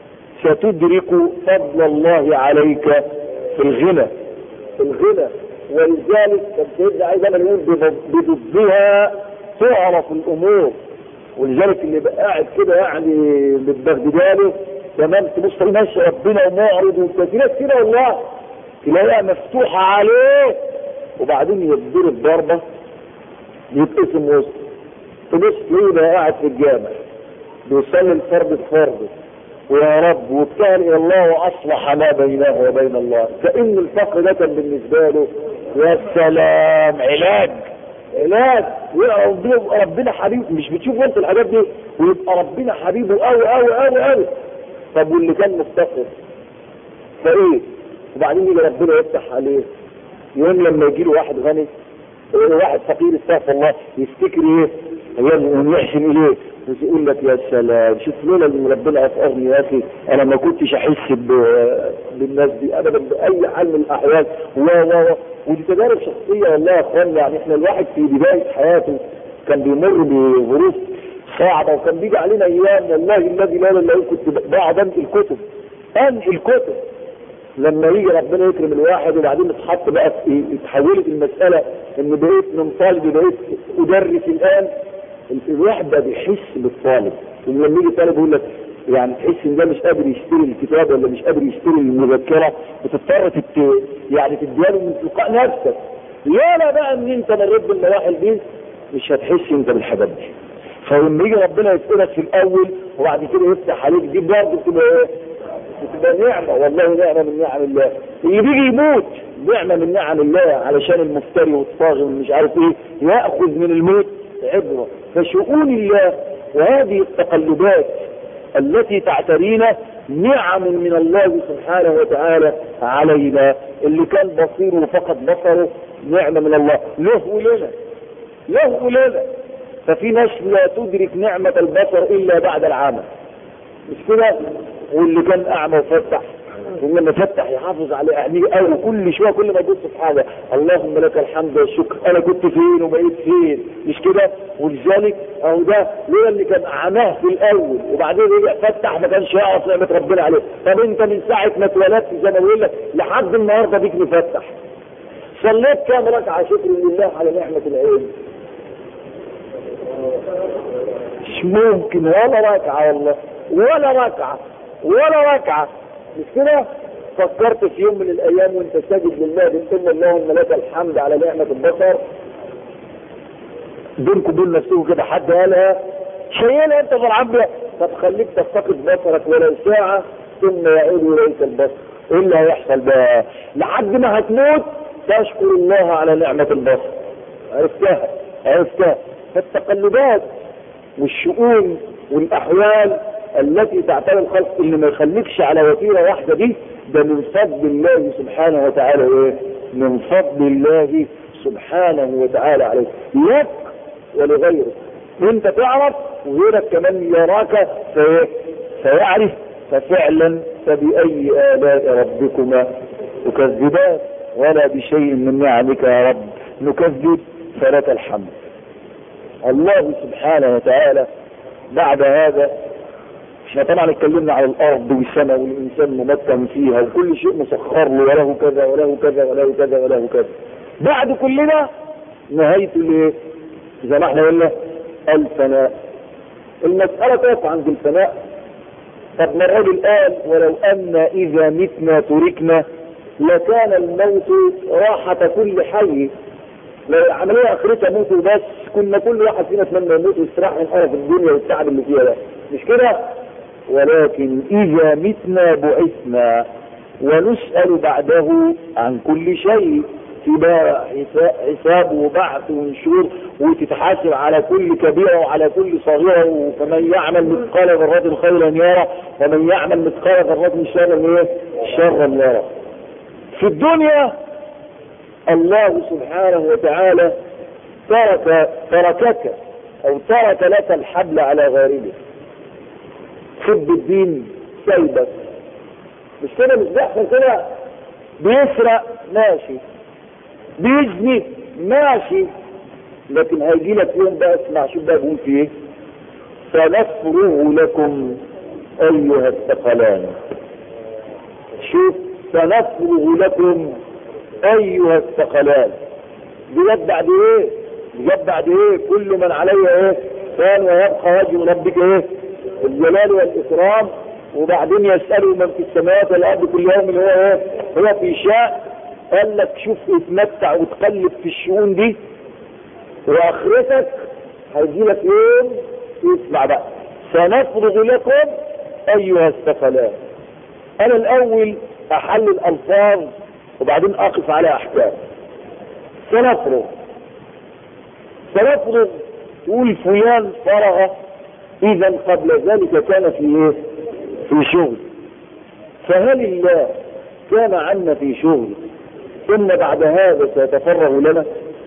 ستدرك فضل الله عليك في الغنى في الغنى ولذلك كان سيدنا عايز انا يقول بضدها تعرف الامور ولذلك اللي بقى قاعد كده يعني متبغداله تمام تبص تلاقي ماشي ربنا ومعرض وفي ناس كده والله تلاقيها مفتوحه عليه وبعدين يضرب ضربه يتقسم وسط تبص تلاقيه بقى قاعد في الجامع بيصلي الفرد بفرده ويا رب وابتهل الى الله واصلح ما بينه وبين الله كان الفقر ده كان بالنسبه له يا سلام علاج علاج ويبقى ربنا حبيب مش بتشوف انت الحاجات دي ويبقى ربنا حبيبه قوي قوي قوي قوي طب واللي كان مفتقر فايه وبعدين يجي ربنا يفتح عليه يوم لما يجي له واحد غني واحد فقير استغفر الله يفتكر ايه ويحسن اليه ويقول لك يا سلام شوف لولا ان ربنا افقرني يا اخي انا ما كنتش احس بالناس دي ابدا باي حال من الاحوال و و ودي تجارب شخصيه والله يا اخوان يعني احنا الواحد في بدايه حياته كان بيمر بظروف صعبه وكان بيجي علينا ايام والله الذي لا اله الا هو كنت بقعد انقل كتب انقل كتب لما يجي ربنا يكرم الواحد وبعدين اتحط بقى في اتحولت المساله ان بقيت من طالب بقيت ادرس الان الواحد بقى بيحس بالطالب ولما يجي طالب يقول لك يعني تحس ان ده مش قادر يشتري الكتاب ولا مش قادر يشتري المذكره بتضطر تت... يعني تديها له من تلقاء نفسك لا بقى ان انت مريت بالمراحل دي مش هتحس انت بالحاجات دي فلما يجي ربنا يسألك في الاول وبعد كده يفتح عليك دي برضه بتبقى ايه؟ بتبقى نعمه والله نعمه من نعم الله اللي بيجي يموت نعمه من نعم الله علشان المفتري والطاغي ومش عارف ايه ياخذ من الموت عبره فشؤون الله وهذه التقلبات التي تعترينا نعم من الله سبحانه وتعالى علينا اللي كان بصيره فقط بصره نعمة من الله له ولنا له ولنا ففي ناس لا تدرك نعمة البصر إلا بعد العامة مش كده واللي كان أعمى وفتح ولما فتح يحافظ على عينيه قوي كل شويه كل ما يبص في حاجه اللهم لك الحمد والشكر انا كنت فين وبقيت فين مش كده ولذلك اهو ده لولا اللي كان اعماه في الاول وبعدين رجع فتح ما كانش يعرف نعمه ربنا عليه طب انت من ساعه ما اتولدت زي ما بقول لك لحد النهارده بيك مفتح صليت كام ركعه شكر لله على نعمه العلم مش ممكن ولا ركعه والله ولا ركعه ولا ركعه مش كده فكرت في يوم من الايام وانت ساجد لله بتقول اللهم لك الحمد على نعمه البصر بينكم وبين نفسكم كده حد قالها شيلها انت فرحان بيها طب خليك تفتقد بصرك ولو ساعه ثم يعود اليك البصر ايه اللي هيحصل بقى لحد ما هتموت تشكر الله على نعمه البصر عرفتها عرفتها فالتقلبات والشؤون والاحوال التي تعتري الخلق اللي ما يخليكش على وتيرة واحدة دي ده من فضل الله سبحانه وتعالى ايه من فضل الله سبحانه وتعالى عليك لك ولغيرك وانت تعرف وغيرك كمان يراك فايه فيعرف ففعلا فبأي آلاء ربكما تكذبان ولا بشيء من نعمك يا رب نكذب فلك الحمد الله سبحانه وتعالى بعد هذا احنا طبعا اتكلمنا على الارض والسماء والانسان ممكن فيها وكل شيء مسخر له وله كذا وله كذا وله كذا وله كذا بعد كلنا نهايته الايه زي ما احنا قلنا الفناء المسألة تقف عند الفناء طب ما الراجل قال ولو ان اذا متنا تركنا لكان الموت راحة كل حي لو العملية اخرتها موت بس كنا كل واحد فينا اتمنى يموت ويستراح من قرف الدنيا والتعب اللي فيها ده مش كده ولكن اذا متنا بعثنا ونسأل بعده عن كل شيء في بقى حساب وبعث ونشور وتتحاسب على كل كبيرة وعلى كل صغيرة فمن يعمل مثقال ذرة خيرا يرى ومن يعمل مثقال ذرة شرا ايه شرا يرى في الدنيا الله سبحانه وتعالى ترك تركك او ترك لك الحبل على غاربه حب الدين سيبك مش كده مش بيحصل كده بيسرق ماشي بيزني ماشي لكن هيجي لك يوم بقى اسمع شوف بقى بيقول في ايه سنفرغ لكم ايها الثقلان شوف سنفرغ لكم ايها الثقلان دي جت بعد ايه دي جت بعد ايه كل من علي ايه كان ويبقى وجه ربك ايه الجلال والاكرام وبعدين يسألوا من في السماوات والارض كل يوم اللي هو ايه هو في شاء قال لك شوف اتمتع وتقلب في الشؤون دي واخرتك هيجي لك يوم اسمع بقى سنفرغ لكم ايها الثقلان انا الاول احلل الالفاظ وبعدين اقف على احكام سنفرغ سنفرغ تقول فلان فرغ اذا قبل ذلك كان في ايه في شغل فهل الله كان عنا في شغل ثم بعد هذا سيتفرغ لنا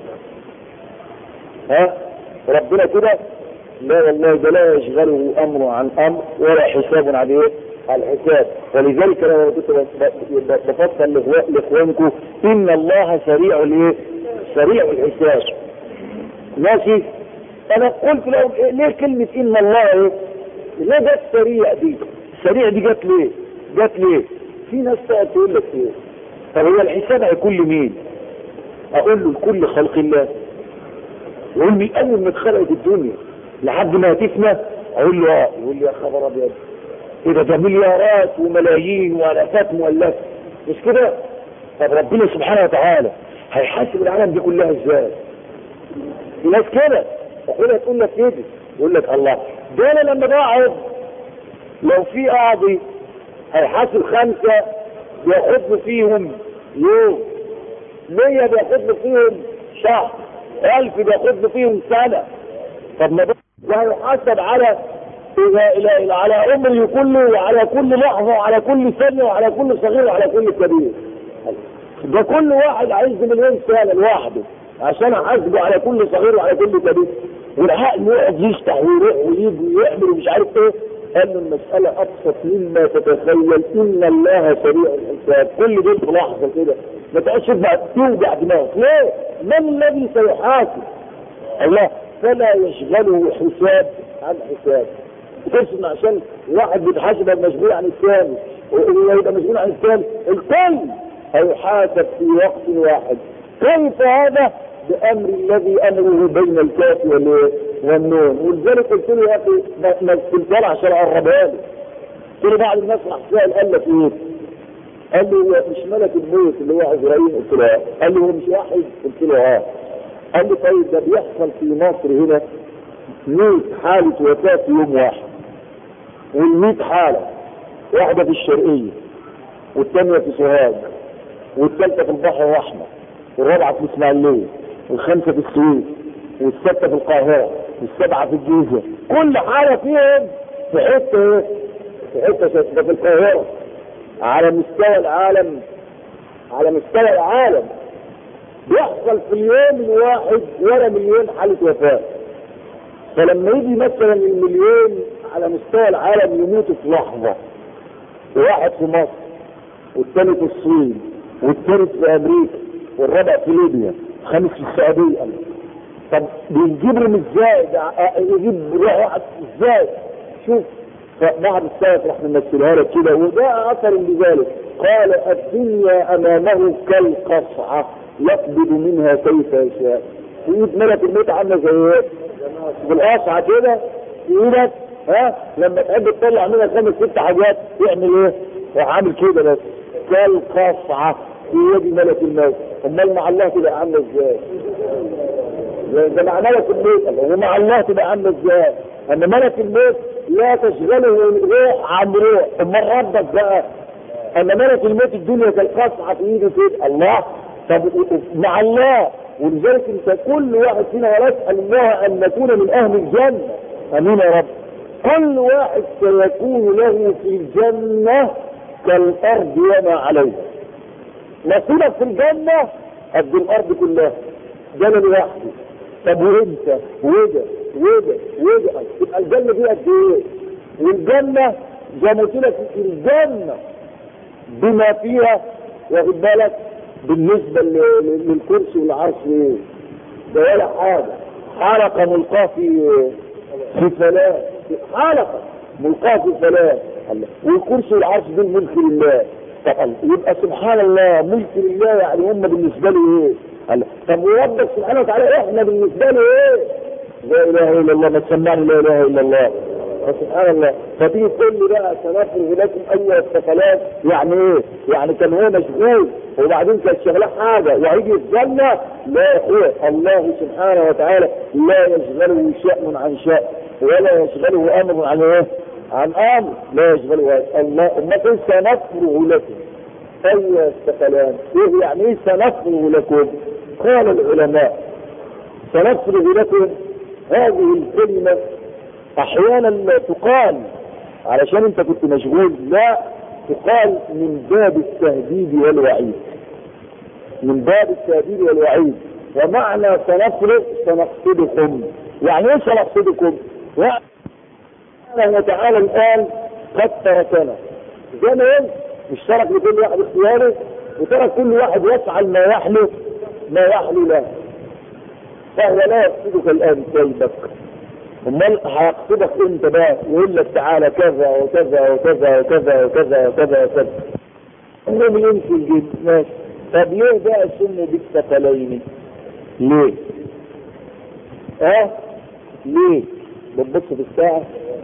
ها ربنا كده لا والله ده لا يشغله امر عن امر ولا حساب عن ايه على الحساب ولذلك انا كنت بفصل لاخوانكم ان الله سريع الايه سريع الحساب ماشي انا قلت لهم إيه ليه كلمة ان الله ايه ليه جت سريع دي السريع دي جت ليه جت ليه في ناس تقول لك ايه طب هو الحساب هيكون لمين اقول له لكل خلق الله يقول لي اول ما اتخلقت الدنيا لحد ما هتفنى اقول له اه يقول لي يا خبر ابيض ايه ده ده مليارات وملايين والافات مؤلفه مش كده طب ربنا سبحانه وتعالى هيحاسب العالم دي كلها ازاي في ناس كده تقول تقول لك كده يقول لك الله ده انا لما بقعد لو في قاضي هيحاسب خمسه بياخد له فيهم يوم مية بياخد له فيهم شهر ألف بياخد له فيهم سنة طب ما ده هيحاسب على إلى إلى إلى على عمره كله وعلى كل لحظة وعلى كل ثانية وعلى كل صغير وعلى كل كبير ده كل واحد عايز مليون سنة لوحده عشان احاسبه على كل صغير وعلى كل كبير والعقل يقعد يفتح ويروح ويجي ويعمل ومش عارف ايه قال له المسألة أبسط مما تتخيل إن الله سريع الحساب كل دول في لحظة كده ما تقعدش بقى توجع دماغك ليه؟ من الذي سيحاسب؟ الله فلا يشغله حساب عن حساب تقصد عشان واحد بيتحاسب مشغول عن الثاني ويبقى مشغول عن الثاني الكل هيحاسب في وقت واحد كيف هذا بامر الذي امره بين الكاف والنون ولذلك قلت له يا اخي ما تقول عشان اقربها لي قلت له بعد الناس راح سال قال لك ايه؟ قال لي هو مش ملك الموت اللي هو عزرائيل قلت له اه قال لي هو مش واحد قلت له اه قال لي طيب ده بيحصل في مصر هنا 100 حالة وفاة في يوم واحد وال100 حالة واحدة في الشرقية والثانية في سوهاج والثالثة في البحر الأحمر والرابعة في الإسماعيلية والخامسة في السويس والستة في القاهرة والسبعة في الجيزة كل حالة فيهم في حتة في حتة ده في القاهرة على مستوى العالم على مستوى العالم بيحصل في اليوم الواحد ولا مليون حالة وفاة فلما يجي مثلا المليون على مستوى العالم يموتوا في لحظة واحد في مصر والثاني في الصين والثالث في امريكا والرابع في ليبيا الخامس في السعودية طب بيجيبهم ازاي يجيب واحد ازاي شوف فبعض السلف راح نمثلها لك كده وده اثر لذلك قال الدنيا امامه كالقصعه يقبض منها كيف يشاء في ايد ملك الموت عامله زي ايه؟ بالقصعه كده في ايدك ها لما تحب تطلع منها خمس ست حاجات يعمل ايه؟ راح عامل كده بس كالقصعة في يد ملك الموت امال مع الله تبقى عامله ازاي؟ ده مع ملك الموت ومع الله تبقى عامله ازاي؟ ان ملك الموت لا تشغله روح عن روح امال ربك بقى ان ملك الموت الدنيا كالقصعة في ايده كده الله طب مع الله ولذلك انت كل واحد فينا ونسال الله ان نكون من اهل الجنه امين يا رب كل واحد سيكون له في الجنه كالارض وما عليها نصيبك في الجنه قد الارض كلها ده انا لوحدي طب وانت وده وده وده تبقى الجنه دي قد ايه؟ والجنه زي ما قلت لك الجنه بما فيها واخد بالك بالنسبة للكرسي والعرش ايه ده ولا حاجة حلقة ملقاة في في فلاة حلقة ملقاة في فلاة والكرسي والعرش دول ملك لله طب يبقى سبحان الله ملك لله يعني هم بالنسبة له ايه الله طب وربك سبحانه وتعالى احنا بالنسبة له ايه لا اله الا الله ما تسمعني لا اله الا الله سبحان الله فتيجي تقول لي بقى سنفرغ لكم ايها الثقلات يعني ايه؟ يعني كان هو مشغول وبعدين كانت شغله حاجه وهيجي الجنه لا يا اخويا الله سبحانه وتعالى لا يشغله شأن عن شأن ولا يشغله امر عن ايه؟ عن امر لا يشغله الله امال سنفرغ لكم ايها الثقلات ايه يعني ايه سنفرغ لكم؟ قال العلماء سنفرغ لكم هذه الكلمه احيانا لا تقال علشان انت كنت مشغول لا تقال من باب التهديد والوعيد من باب التهديد والوعيد ومعنى سنفرق سنقصدكم يعني ايه سنقصدكم سبحانه وتعالى الان قد تركنا زي ما قلت مش ترك لكل واحد اختياره وترك كل واحد يفعل ما يحلو ما يحلو له فهو لا يقصدك الان كيدك امال هيقصدك انت بقى ويقول لك تعالى كذا وكذا وكذا وكذا وكذا وكذا وكذا المهم يمشي الجيب ماشي طب ليه بقى سموا بالثقلين؟ ليه؟ اه ليه؟ بتبص في الساعة؟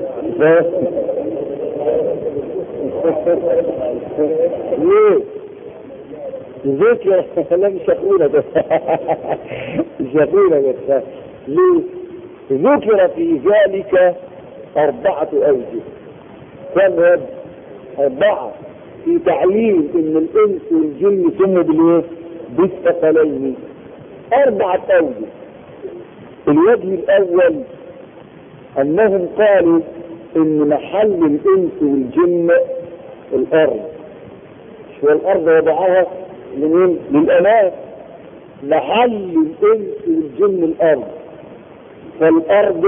ليه؟ ذكر لا مش هقولها بس مش هقولها بس ليه؟ ذكر في ذلك أربعة أوجه كم وجه؟ أربعة في تعليل إن الإنس والجن سموا بالإيه؟ بالثقلين أربعة أوجه الوجه الأول أنهم قالوا إن محل الإنس والجن الأرض شو الأرض وضعها لمين؟ للأمان محل الإنس والجن الأرض فالارض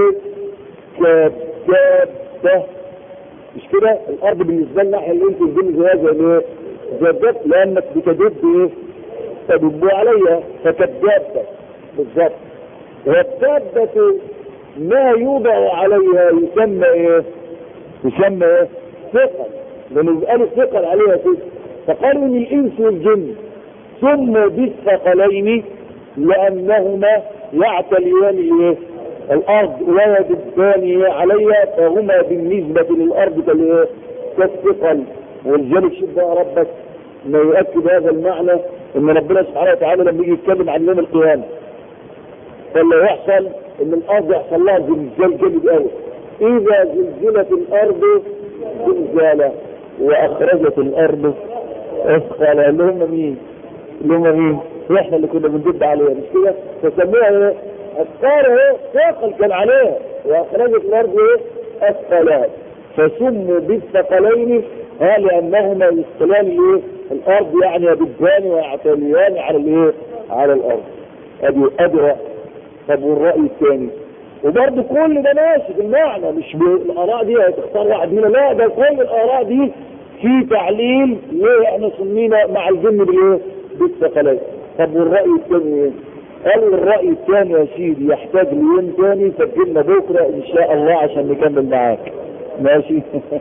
كدابة مش كده الارض بالنسبة لنا احنا اللي انت الدنيا زيها زي ايه زي الدب لانك بتدب ايه تدب عليها فكدابة بالظبط والدابة ما يوضع عليها يسمى ايه يسمى ايه ثقل لان قالوا ثقل عليها كده فقالوا ان الانس والجن ثم بالثقلين لانهما يعتليان ايه الارض ولا يدبان عليها فهما بالنسبة للارض كالايه كالثقل ولذلك شوف بقى ربك ما يؤكد هذا المعنى ان ربنا سبحانه وتعالى لما يجي يتكلم عن يوم القيامة فاللي يحصل ان الارض يحصل لها زلزال جامد قوي اذا زلزلت الارض زلزالة واخرجت الارض اثقالها اللي هم مين اللي هم مين احنا اللي كنا بندب عليها مش كده فسموها ايه اثقال ايه ثقل كان عليها واخرجت الارض ايه اثقالها فسموا بالثقلين ها لانهما يثقلان ايه الارض يعني يدبان ويعتليان على الايه على الارض ادي ادي رأي طب والراي الثاني وبرضه كل ده ماشي في المعنى مش الاراء دي هتختار واحد منها لا ده كل الاراء دي في تعليل ليه احنا سمينا مع الجن بالايه بالثقلين طب والراي الثاني ايه قالوا الرأي الثاني يا سيدي يحتاج ليوم ثاني سجلنا بكرة ان شاء الله عشان نكمل معاك ماشي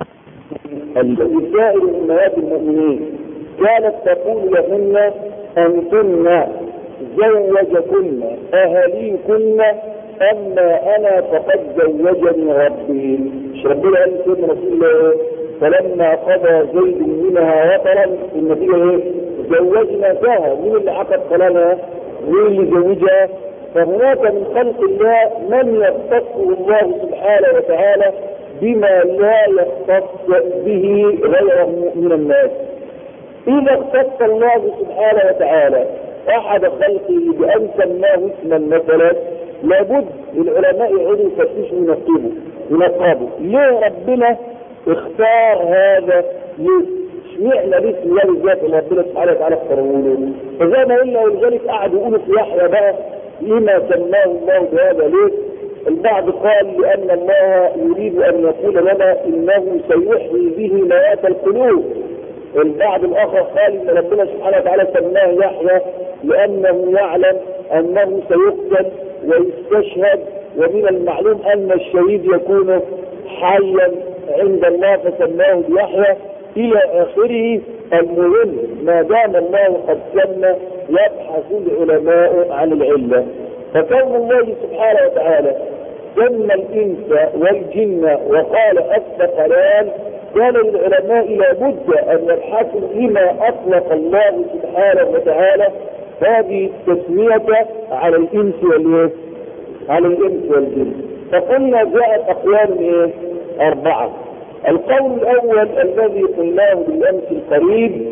السائل امهات المؤمنين كانت تقول لهن انتن زوجكن اهاليكن اما انا فقد زوجني ربي مش ربنا قال سيدنا رسول الله فلما قضى زيد منها وطرا النتيجه ايه؟ زوجناكها مين اللي عقد كلامها؟ مين اللي زوجها؟ فهناك من خلق الله من يختصه الله سبحانه وتعالى بما لا يختص به غيره من الناس إذا اختص الله سبحانه وتعالى أحد خلقه بأن سماه اسما مثلا لابد للعلماء يعودوا يفتشوا وينقبوا ينقبوا ليه ربنا اختار هذا ليه؟ اشمعنى الاسم الله بالذات اللي ربنا سبحانه وتعالى اختاره له فزي ما قلنا ولذلك قعدوا يقولوا في يحيى بقى لما سماه الله بهذا ليه؟ البعض قال لأن الله يريد أن يقول لنا إنه سيحيي به مئات القلوب البعض الآخر قال إن ربنا سبحانه وتعالى سماه يحيى لأنه يعلم أنه سيقتل ويستشهد ومن المعلوم أن الشهيد يكون حيا عند الله فسماه بيحيى إلى آخره المهم ما دام الله قد سمى يبحث العلماء عن العلة فكون الله سبحانه وتعالى سمى الإنس والجن وقال الثقلان كان للعلماء لابد أن يبحثوا فيما أطلق الله سبحانه وتعالى هذه التسمية على الإنس والإنس على الإنس والجن فقلنا جاءت أقوال إيه؟ أربعة القول الأول الذي قلناه بالأمس القريب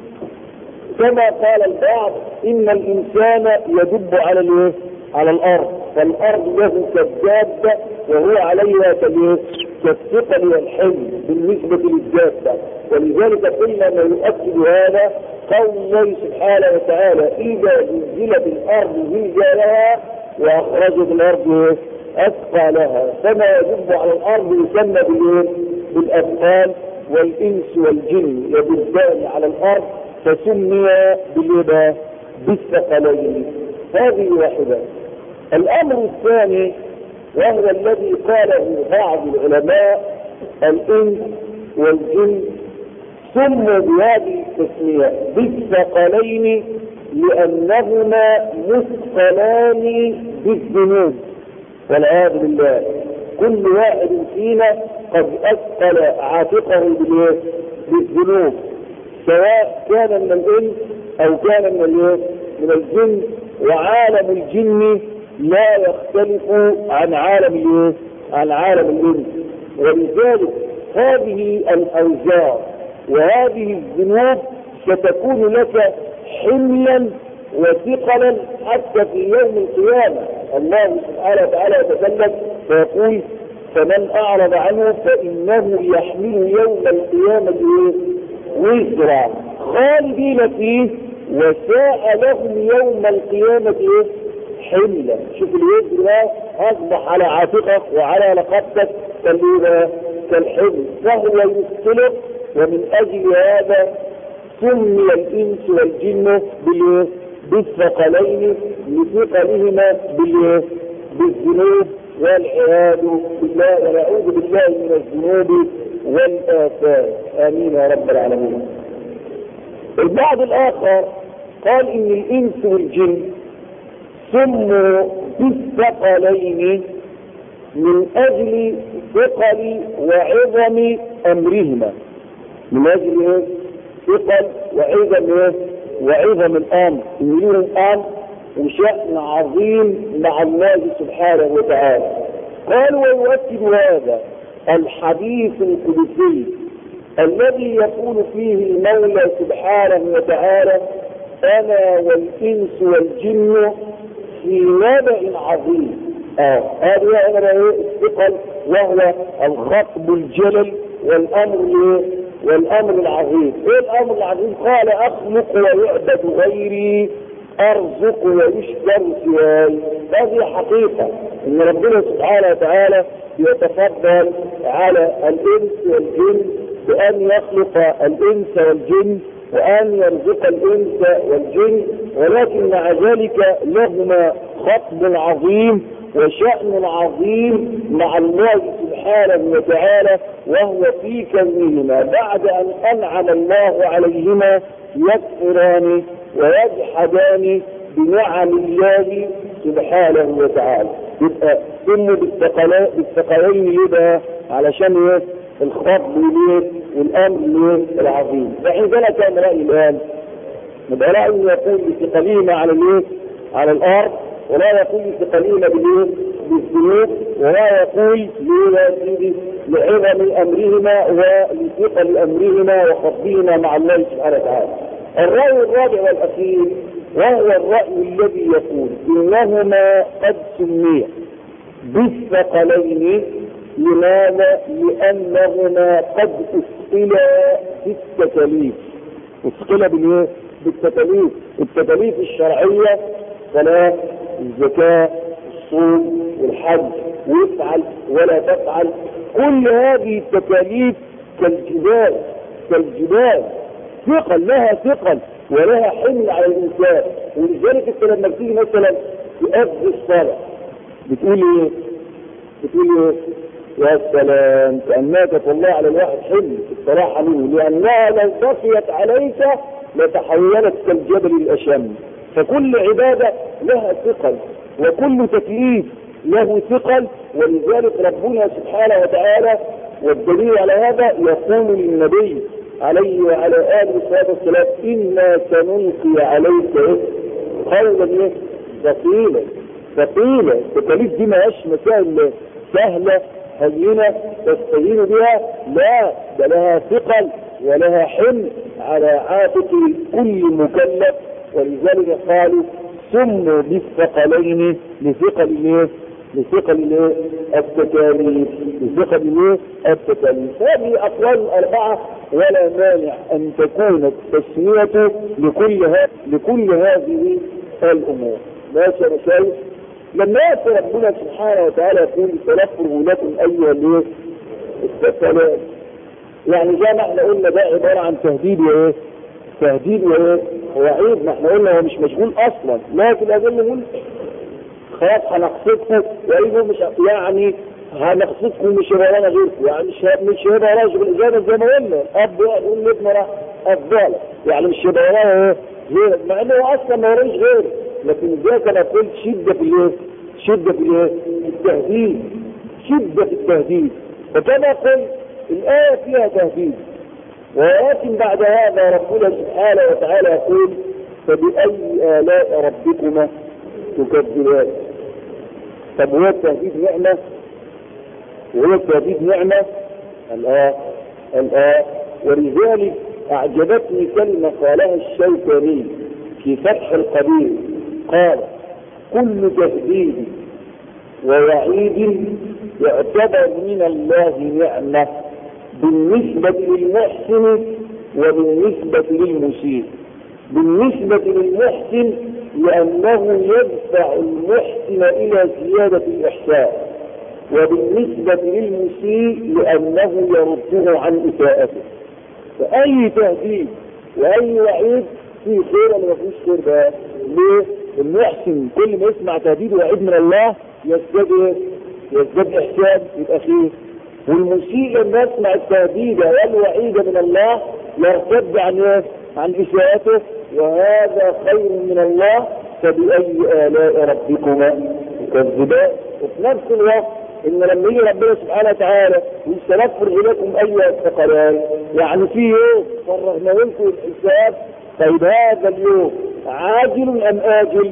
كما قال البعض إن الإنسان يدب على الإيه؟ على الأرض فالأرض له كالدابة وهو عليها كالإيه؟ كالثقل والحمل بالنسبة للدابة ولذلك قلنا ما يؤكد هذا قول الله سبحانه وتعالى إذا زلزلت الأرض زلزالها وأخرجت الأرض أثقالها فما يدب على الأرض يسمى بالإيه؟ بالأثقال والإنس والجن يدبان على الأرض فسمي بالإيه بالثقلين هذه واحدة الأمر الثاني وهو الذي قاله بعض العلماء الإنس والجن سموا بهذه التسمية بالثقلين لأنهما مثقلان بالذنوب والعياذ بالله كل واحد فينا قد أثقل عاتقه بالذنوب سواء كان من الإنس أو كان من من الجن وعالم الجن لا يختلف عن عالم عن عالم الانس ولذلك هذه الاوزار وهذه الذنوب ستكون لك حملا وثقلا حتى في يوم القيامه الله سبحانه وتعالى يتكلم فيقول فمن اعرض عنه فانه يحمل يوم القيامه وزرا خالدين فيه وساء لهم يوم القيامه ايه حملا شوف الوزر ده اصبح على عاتقك وعلى رقبتك كالحمل فهو يثقلك ومن اجل هذا سمي الانس والجن بالثقلين لثقلهما بالذنوب والعياذ بالله ونعوذ بالله من الذنوب والآثام آمين يا رب العالمين البعض الآخر قال إن الإنس والجن سموا بالثقلين من اجل ثقل وعظم امرهما من اجل ايه ثقل وعظم ايه وعظم الامر ان لهم امر وشأن عظيم مع الله سبحانه وتعالى قال ويؤكد هذا الحديث القدسي الذي يقول فيه المولى سبحانه وتعالى انا والانس والجن في نبأ عظيم اه هذا هنا ايه الثقل وهو الخطب الجلل والامر ايه والامر العظيم ايه الامر العظيم قال اخلق ويعبد غيري ارزق ويشكر سواي هذه حقيقة ان ربنا سبحانه وتعالى يتفضل على الانس والجن بان يخلق الانس والجن وأن يرزق الإنس والجن ولكن مع ذلك لهما خطب عظيم وشأن عظيم مع الله سبحانه وتعالى وهو في كونهما بعد أن أنعم الله عليهما يكفران ويجحدان بنعم الله سبحانه وتعالى يبقى سموا بالثقلين بالثقلين ليه بقى؟ علشان ايه؟ الخفض والايه؟ والامر الايه؟ العظيم. فحين ذلك كان راي الان يبقى راي يقول بثقلهما على الايه؟ على الارض ولا يقول بثقلهما بالايه؟ بالذنوب ولا يقول ليه يا سيدي؟ لعظم امرهما ولثقل امرهما وخفضهما مع الله سبحانه وتعالى. الراي الرابع والاخير وهو الراي الذي يقول انهما قد سميا بالثقلين لماذا؟ لأنهما قد أثقلا في التكاليف أثقلا بالإيه؟ بالتكاليف التكاليف الشرعية صلاة الزكاة الصوم والحج وافعل ولا تفعل كل هذه التكاليف كالجبال كالجبال ثقل لها ثقل ولها حمل على الإنسان ولذلك انت لما بتيجي مثلا تؤدي الصلاة بتقول ايه؟ بتقول ايه؟ يا سلام كأنها تطلع على الواحد حلم الصراحة منه لأنها لو بقيت عليك لتحولت كالجبل الأشم فكل عبادة لها ثقل وكل تكليف له ثقل ولذلك ربنا سبحانه وتعالى والدليل على هذا يقول للنبي عليه وعلى آله الصلاة والسلام إنا سنلقي عليك إيه؟ قولا إيه؟ ثقيلا ثقيلة التكاليف دي ما هياش مسائل سهلة هينة تستهين بها لا ده لها ثقل ولها حمل على عاتق كل مكلف ولذلك قالوا سموا بالثقلين لثقل الايه؟ لثقل الايه؟ التكاليف لثقل الايه؟ التكاليف هذه اقوال الاربعه ولا مانع ان تكون التسميه لكل ها لكل هذه الامور ماشي انا شايف لما ياتي ربنا سبحانه وتعالى يقول سنفرغ لكم ايها الايه؟ الثقلان يعني زي ما احنا قلنا ده عباره عن تهديد وايه؟ تهديد وايه؟ وعيد ما احنا قلنا هو مش مشغول اصلا لكن اظن نقول خلاص هنقصدكم ويقول مش يعني هنقصدكم مش هيبقى ورانا غيركم يعني مش مش هيبقى ورانا شغل زي ما زي ما قلنا الاب يقول لابنه راح افضل يعني مش هيبقى ورانا ايه؟ غير مع انه هو اصلا ما وراش غير لكن ازاي انا قلت شده في الايه؟ شده في الايه؟ التهديد شده في التهديد فكما قلت الايه فيها تهديد ولكن بعد هذا ربنا سبحانه وتعالى يقول فبأي آلاء ربكما تكذبان طب هو التهديد نعمة وهو التهديد نعمة الآه الآه ولذلك أعجبتني كلمة قالها الشوكاني في فتح القدير قال كل تهديد ووعيد يعتبر من الله نعمه بالنسبة للمحسن وبالنسبة للمسيء بالنسبة للمحسن لأنه يدفع المحسن إلى زيادة الإحسان وبالنسبة للمسيء لأنه يرده عن إساءته فأي تهديد وأي وعيد فيه خير ولا ما فيهوش خير بقى ليه؟ المحسن كل ما يسمع تهديد وعيد من الله يزداد ايه؟ يزداد إحسان يبقى خير والمسيء لما يسمع التهديد والوعيد من الله يرتد عن ايه؟ عن اساءته وهذا خير من الله فبأي آلاء ربكما تكذبان وفي نفس الوقت ان لما يجي ربنا سبحانه وتعالى سنفرغ لكم ايها الثقلان يعني في يوم فرغنا لكم الحساب طيب هذا اليوم عاجل ام اجل؟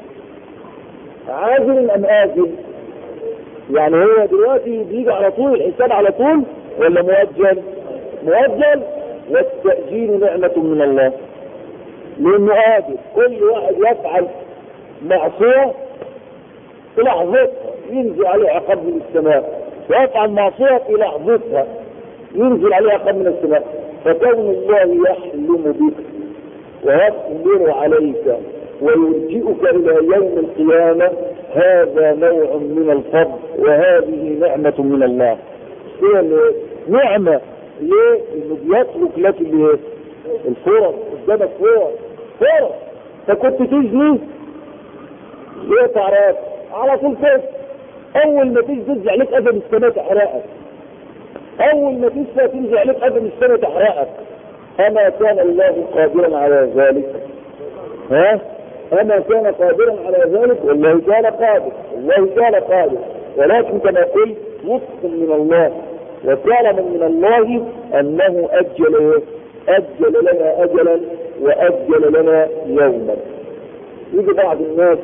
عاجل ام اجل؟ يعني هو دلوقتي بيجي على طول الحساب على طول ولا مؤجل مؤجل والتأجيل نعمة من الله لأنه قادر كل واحد يفعل معصية في لحظتها ينزل عليه عقاب من السماء ويفعل معصية في لحظتها ينزل عليه عقاب من السماء فكون الله يحلم بك ويصبر عليك ويلجئك إلى يوم القيامة هذا نوع من الفضل وهذه نعمة من الله نعمة ليه؟ انه بيترك لك الايه؟ الفرص قدامك فرص فرص فكنت تجني ليه تعرف على طول كده اول ما تيجي تنزل عليك ادم السماء تحرقك اول ما تنزل تنزل عليك ادم السماء تحرقك اما كان الله قادرا على ذلك ها أما كان قادرا على ذلك والله كان قادر والله كان قادر ولكن كما قلت لطف من الله وكرما من الله أنه أجل إيه؟ أجل لنا أجلا وأجل لنا يوما يجي بعض الناس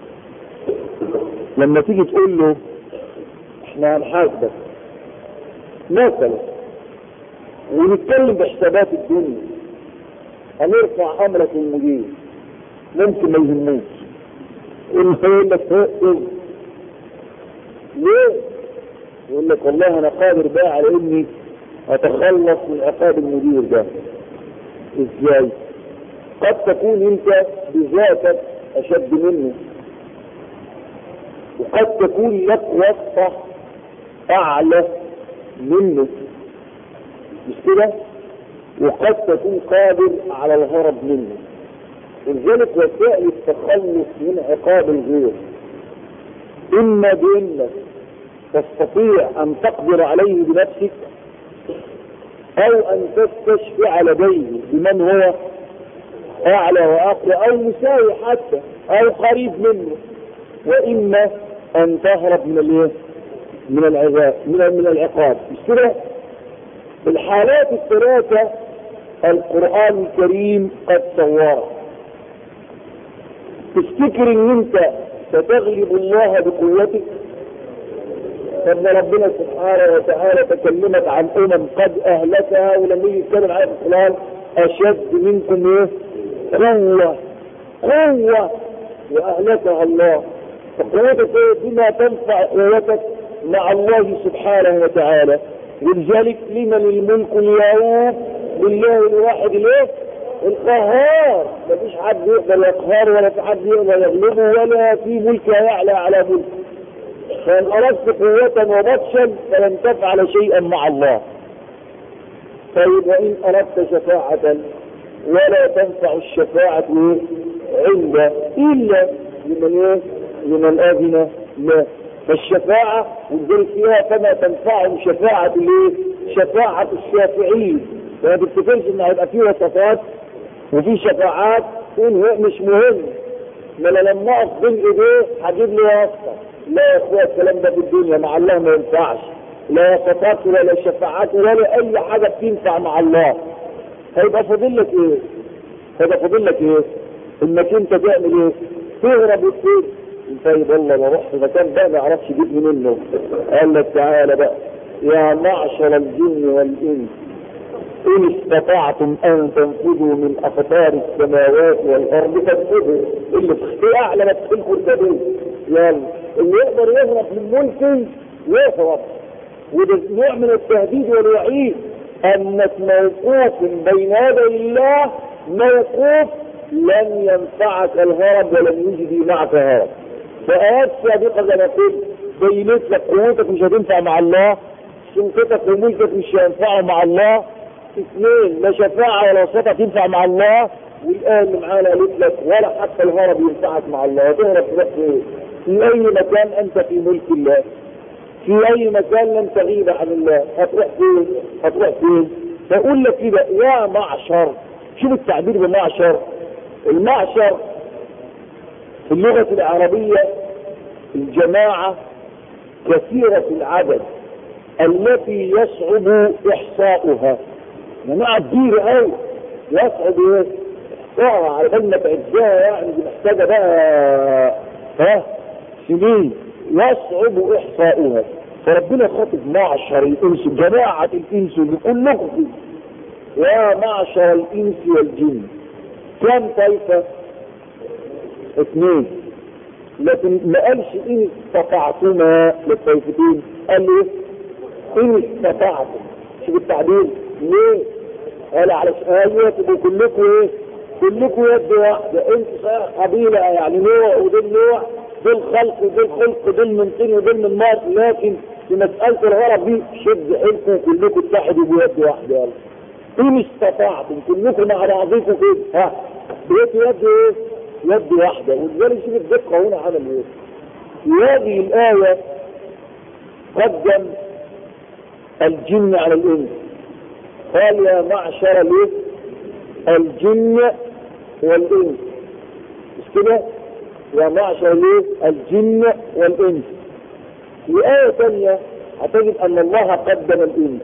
لما تيجي تقول له احنا هنحاسبك مثلا ونتكلم بحسابات الدنيا هنرفع امرك للمدير ممكن ما يهموش يقول لك ايه ليه؟ يقول لك والله انا قادر بقى على اني اتخلص من عقاب المدير ده ازاي؟ قد تكون انت بذاتك اشد منه وقد تكون لك وصفة اعلى منه مش كده؟ وقد تكون قادر على الهرب منه ولذلك وسائل التخلص من عقاب الغير اما بانك تستطيع ان تقدر عليه بنفسك او ان تستشفع لديه بمن هو اعلى واقوى او مساوي حتى او قريب منه واما ان تهرب من الايه من العذاب من من العقاب مش كده الحالات الثلاثه القران الكريم قد صورها تفتكر ان انت ستغلب الله بقوتك ان ربنا سبحانه وتعالى تكلمت عن امم قد اهلكها ولما يجي يتكلم عليها في القران اشد منكم ايه؟ قوه قوه واهلكها الله فقوتك ايه بما تنفع قوتك مع الله سبحانه وتعالى ولذلك لمن الملك اليوم لله الواحد الايه؟ القهار مفيش حد يقدر يقهر ولا في حد يقدر يغلبه ولا في ملك يعلى على ملك فان اردت قوة وبطشا فلن تفعل شيئا مع الله طيب وان اردت شفاعة ولا تنفع الشفاعة عنده الا لمن ايه لمن اذن له فالشفاعة ولذلك فيها كما تنفعهم شفاعة الايه شفاعة الشافعين فما تفتكرش ان هيبقى فيه وصفات وفي شفاعات تقول هو مش مهم ما انا لما اقف بين ايديه هجيب لي واسطه لا يا اخويا الكلام ده في الدنيا مع الله ما ينفعش لا وسطات ولا شفاعات ولا اي حاجه بتنفع مع الله هيبقى فاضل لك ايه؟ هيبقى فاضل لك ايه؟ انك انت تعمل ايه؟ تهرب وتقول طيب والله انا رحت مكان بقى ما اعرفش جيت منه قال لك تعالى بقى يا معشر الجن والانس إن استطعتم أن تنفذوا من أقطار السماوات والأرض فانفذوا اللي في أعلى ما تدخلكم ارتدوا يلا اللي يقدر يهرب من ملك يهرب وده نوع من التهديد والوعيد أنك موقوف بين يدي الله موقوف لن ينفعك الهرب ولن يجدي معك هرب فآيات سابقة زي ما قلت بينت لك قوتك مش هتنفع مع الله سلطتك وملكك مش هينفعوا مع الله اثنين لا شفاعة ولا وسطة تنفع مع الله والآن اللي معانا قالت لك ولا حتى الهرب ينفعك مع الله تهرب تروح فين؟ في أي مكان أنت في ملك الله في أي مكان لن تغيب عن الله هتروح فين؟ هتروح فين؟ بقول لك كده يا معشر شوف التعبير بالمعشر المعشر في اللغة العربية الجماعة كثيرة العدد التي يصعب إحصاؤها جماعة كبيرة قوي يصعب ايه؟ اقرا على بال ما تعدها يعني دي محتاجة بقى ها سنين يصعب احصاؤها فربنا خاطب معشر الانس جماعة الانس بيقول لكم كده يا معشر الانس والجن كم طائفة؟ اثنين لكن ما قالش ان استطعتما للطائفتين قال ايه؟ ان استطعتم شوف التعبير ليه؟ قال على ايوه تبقوا كلكم ايه؟ كلكم يد واحده انت صحيح قبيله يعني نوع ودول نوع دول خلق ودول خلق ودول من طين ودول من نار لكن في مساله الغرب دي شد حيلكم كلكم اتحدوا بيد واحده يلا ان استطعتم كلكم مع بعضكم كده ها بيت يد ايه؟ يد واحده ولذلك شوف الدقه هنا عمل ايه؟ في هذه الايه قدم الجن على الانس قال يا معشر الايه الجن والانس مش كده يا معشر الايه الجن والانس في آية ثانية هتجد أن الله قدم الإنس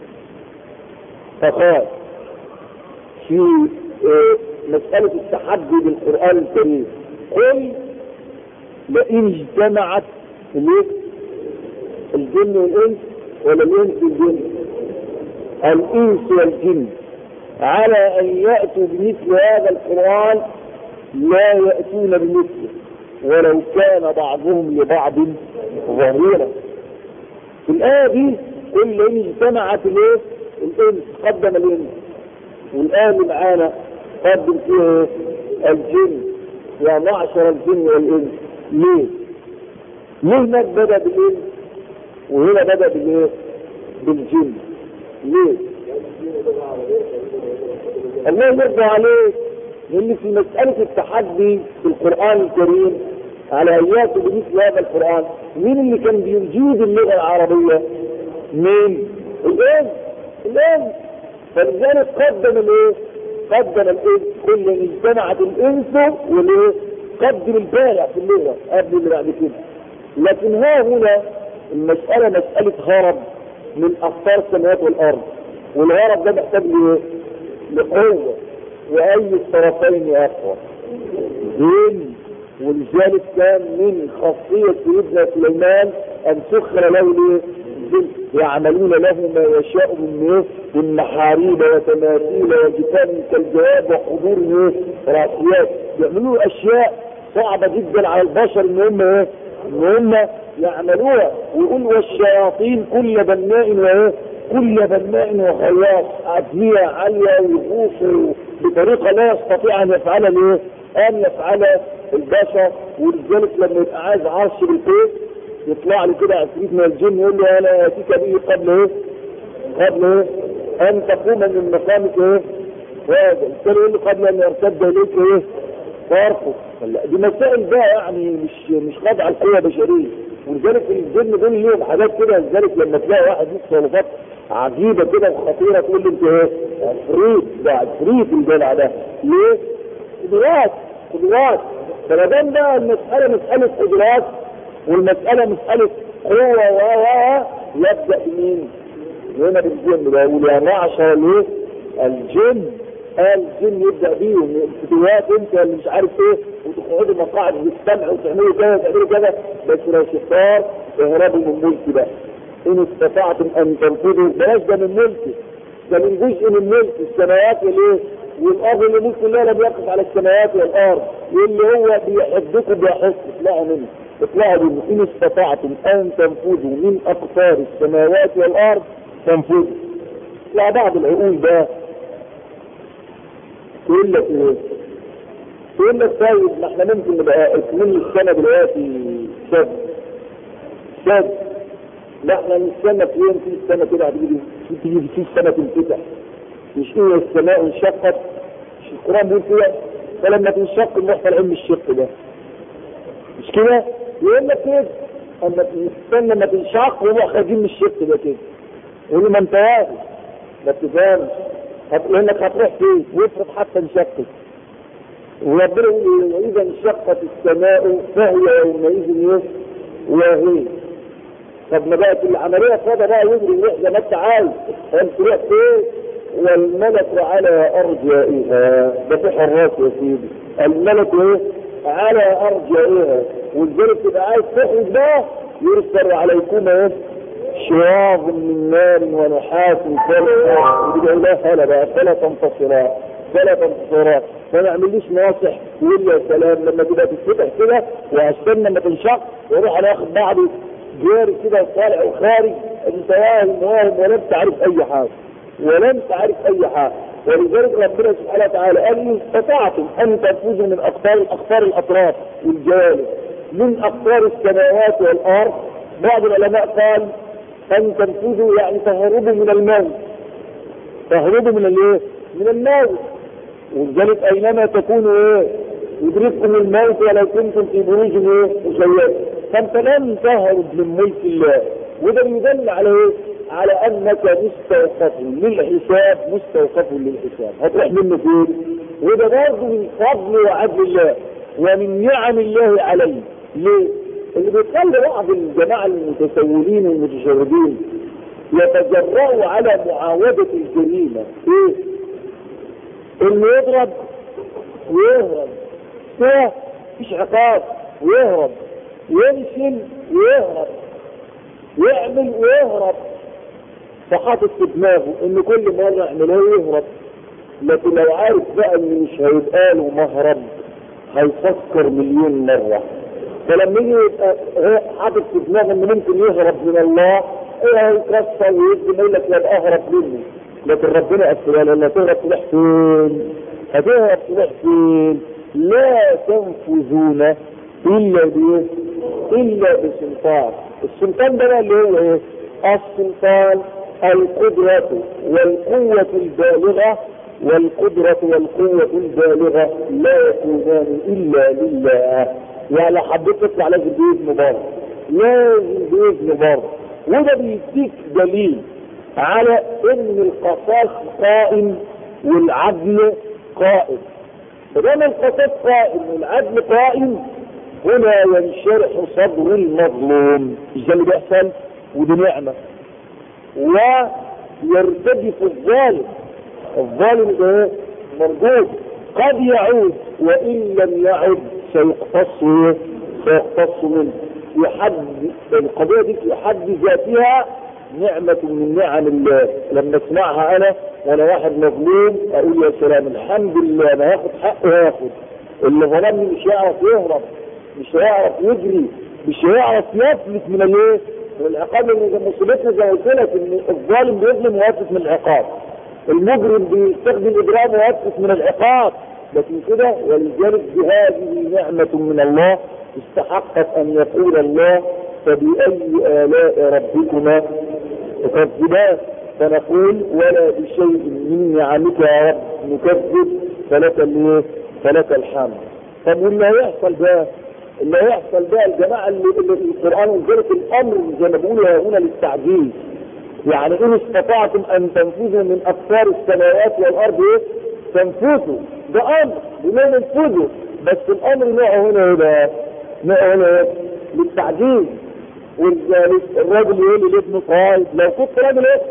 فقال في آه، مسألة التحدي بالقرآن الكريم قل لئن اجتمعت الايه؟ الجن والإنس ولا الإنس والجن الإنس والجن على أن يأتوا بمثل هذا القرآن لا يأتون بمثله ولو كان بعضهم لبعض ظهيرا في الآية دي كل إن اجتمعت الايه؟ الإنس قدم الإنس والآية اللي معانا قدم فيها إيه؟ الجن يا معشر الجن والإنس ليه؟ ليه هناك بدأ بالإنس وهنا بدأ بالإيه؟ بالجن ليه؟ الله يرضى عليك لأن في مسألة التحدي في القرآن الكريم على أن يأتوا بمثل هذا القرآن مين اللي كان بيجيد اللغة العربية؟ مين؟ الإنس الإنس فلذلك قدم الإيه؟ قدم الإنس كل إن اجتمعت الإنس والإيه؟ قدم البارع في اللغة قبل اللي بعد كده لكن ها هنا المسألة مسألة هرب من أقطار السماوات والأرض والهرب ده محتاج لإيه؟ لقوة وأي الطرفين أقوى دين ولذلك كان من خاصية سيدنا سليمان أن سخر له ليه؟ الجن يعملون له ما يشاء من ايه؟ من محاريب وتماثيل وجفان كالجواب وقدور ايه؟ راسيات يعملون اشياء صعبة جدا على البشر ان هم ايه؟ ان هم يعملوها ويقول والشياطين كل بناء وايه؟ كل بناء وخلاص عدلية عالية ويغوص بطريقة لا يستطيع ان يفعلها الايه؟ ان يفعلها البشر ولذلك لما يبقى عايز عرش بالبيت يطلع لي كده عفريت من الجن يقول له انا ياتيك به قبل ايه؟ قبل ايه؟ ان تقوم من مقامك ايه؟ هذا الثاني يقول له قبل ان يرتد اليك ايه؟ فارفض دي مسائل بقى يعني مش مش خاضعه لقوه بشريه ولذلك الجن دول ليهم حاجات كده لذلك لما تلاقي واحد له تصرفات عجيبه كده وخطيره تقول له انت ايه؟ عفريت ده عفريت الجدع ده ليه؟ قدرات قدرات فما دام بقى المساله مساله قدرات والمسألة مسألة قوة و و يبدأ بمين؟ هنا بالجن ده يقول يا معشر الايه؟ الجن قال الجن يبدأ بيهم الفتوات انت اللي مش عارف ايه وتقعدوا مقاعد للسمع وتعملوا كذا وتعملوا كذا بس لو شطار اهربوا من ملكي بقى ان استطعتم ان تنفذوا بلاش ده من ملكي ده من جزء من ملك السماوات والايه؟ والارض اللي ملك الله لم يقف على السماوات والارض واللي هو بيحبكم بيحس اطلعوا منه اطلعوا منه ان استطعتم ان تنفذوا من اقطار السماوات والارض تنفذوا لا بعض العقول ده تقول لك ايه؟ تقول لك طيب ما احنا ممكن نبقى اسمين السنه دلوقتي شد شد لا احنا نستنى في يوم في السنه كده هتيجي تيجي في السنه تنفتح مش ايه السماء انشقت مش القران بيقول كده فلما تنشق نروح طالعين من الشق ده مش كده؟ يقول لك كده اما نستنى لما تنشق ونروح خارجين من الشق ده كده يقول له ما انت واقف ما تفهمش هتقول لك هتروح فين؟ وافرض حتى انشقت وربنا يقول واذا انشقت السماء فهي يومئذ ايه؟ واهيه طب ما بقت العمليه فاضيه بقى يجري يروح زي ما انت عايز فانت تروح فين؟ والملك على ارجائها ده في حراس يا سيدي الملك ايه؟ على ارجائها والجرب تبقى عايز تخرج بقى يرسل عليكم ايه؟ شواظ من نار ونحاس فلا يقول لا فلا بقى فلا تنتصران فلا تنتصران ما نعمليش ناصح يقول لي يا سلام لما تبقى تتفتح كده وهستنى لما تنشق واروح انا اخد بعضي جاري كده وطالع وخارج انت واهم واهم ولا انت عارف اي حاجه ولا انت عارف اي حاجه ولذلك ربنا سبحانه وتعالى قال ان استطعتم ان تنفذوا من اقطار الاقطار الاطراف والجوانب من اقطار السماوات والارض بعض العلماء قال ان تنفذوا يعني تهربوا من الموت تهربوا من الايه؟ من الموت ولذلك اينما تكونوا ايه؟ يدرككم الموت ولو كنتم في بروج ايه؟ مشيده فانت لن تهرب من ملك الله وده بيدل على ايه؟ على انك مستوقف للحساب مستوقف للحساب هتروح منه فين؟ وده برضه من فضل وعدل الله ومن نعم الله عليه ليه؟ اللي بيخلي بعض الجماعة المتسولين والمتشردين يتجرأوا على معاودة الجريمة ايه؟ انه يضرب ويهرب ده مفيش عقاب ويهرب ينشل ويهرب يعمل ويهرب فحاطط في دماغه ان كل مرة يعملها يهرب لكن لو عارف بقى ان مش هيبقى له مهرب هيفكر مليون مرة فلما يجي يبقى هو حاطط في دماغه انه ممكن يهرب من الله ايه هيكسر ويبدأ يقول لك لا اهرب منه لكن ربنا قال لما تهرب تروح فين؟ هتهرب تروح فين؟ لا تنفذون الا بايه؟ الا بسلطان السلطان ده بقى اللي هو ايه؟ السلطان القدرة والقوة البالغة والقدرة والقوة البالغة لا يكونان إلا لله يعني حبيت تطلع لازم بإذن بره لازم بإذن بره وده بيديك دليل على ان القصاص قائم والعدل قائم فدام القصاص قائم والعدل قائم هنا ينشرح صدر المظلوم مش ده اللي بيحصل ودي نعمه ويرتجف الظالم الظالم ده ايه؟ مردود قد يعود وان لم يعد سيقتص ايه؟ سيقتص منه في حد القضيه دي في حد ذاتها نعمة من نعم الله لما اسمعها انا وانا واحد مظلوم اقول يا سلام الحمد لله انا هاخد حقه هاخد اللي ظلمني مش هيعرف يهرب مش هيعرف يجري مش هيعرف يفلت من الايه؟ من العقاب اللي مصيبتنا زي ما قلت لك ان الظالم بيظلم ويفلت من العقاب المجرم بيستخدم اجرام ويفلت من العقاب لكن كده ولذلك بهذه نعمة من الله استحقت ان يقول الله فبأي آلاء ربكما تكذبان فنقول ولا بشيء من نعمك يا رب نكذب فلك الايه؟ فلك الحمد طب واللي هيحصل ده اللي هيحصل ده الجماعه اللي, اللي في القران وذلك الامر زي ما بيقولوا هنا للتعجيز يعني ان استطعتم ان تنفذوا من اقطار السماوات والارض ايه؟ تنفذوا ده امر بما ينفذوا بس الامر نوعه هنا ايه بقى؟ نوعه هنا ايه؟ للتعجيز ولذلك الراجل يقول لابنه طيب لو كنت راجل اخرج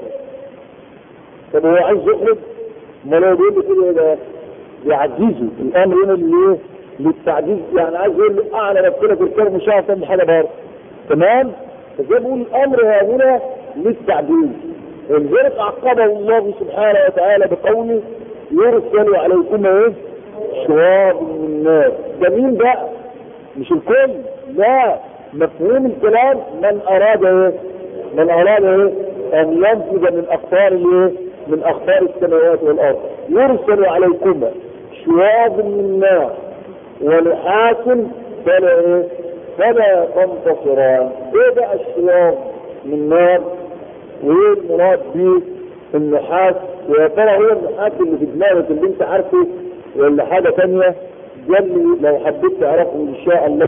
طب هو عايز يخرج ما لو بيقول له كده ده بيعجزه الامر هنا اللي ايه للتعجيز يعني عايز يقول له اعلى نفسنا في الكلام مش هعرف تعمل حاجه بره تمام فزي بيقول الامر هنا للتعجيز ولذلك عقبه الله سبحانه وتعالى بقوله يرسل عليكم ايه شواب من نار ده مين بقى مش الكل لا مفهوم الكلام من اراد ايه من اراد ايه ان ينفذ من اقطار الايه من اقطار السماوات والارض يرسل عليكما شواب من نار ونحاس فلا ايه فلا تنتصران ايه بقى الشواب من نار وايه المراد به النحاس ويا ترى هو النحاس اللي في دماغك اللي انت عارفه ولا حاجه ثانيه ده اللي لو حبيت تعرفه ان شاء الله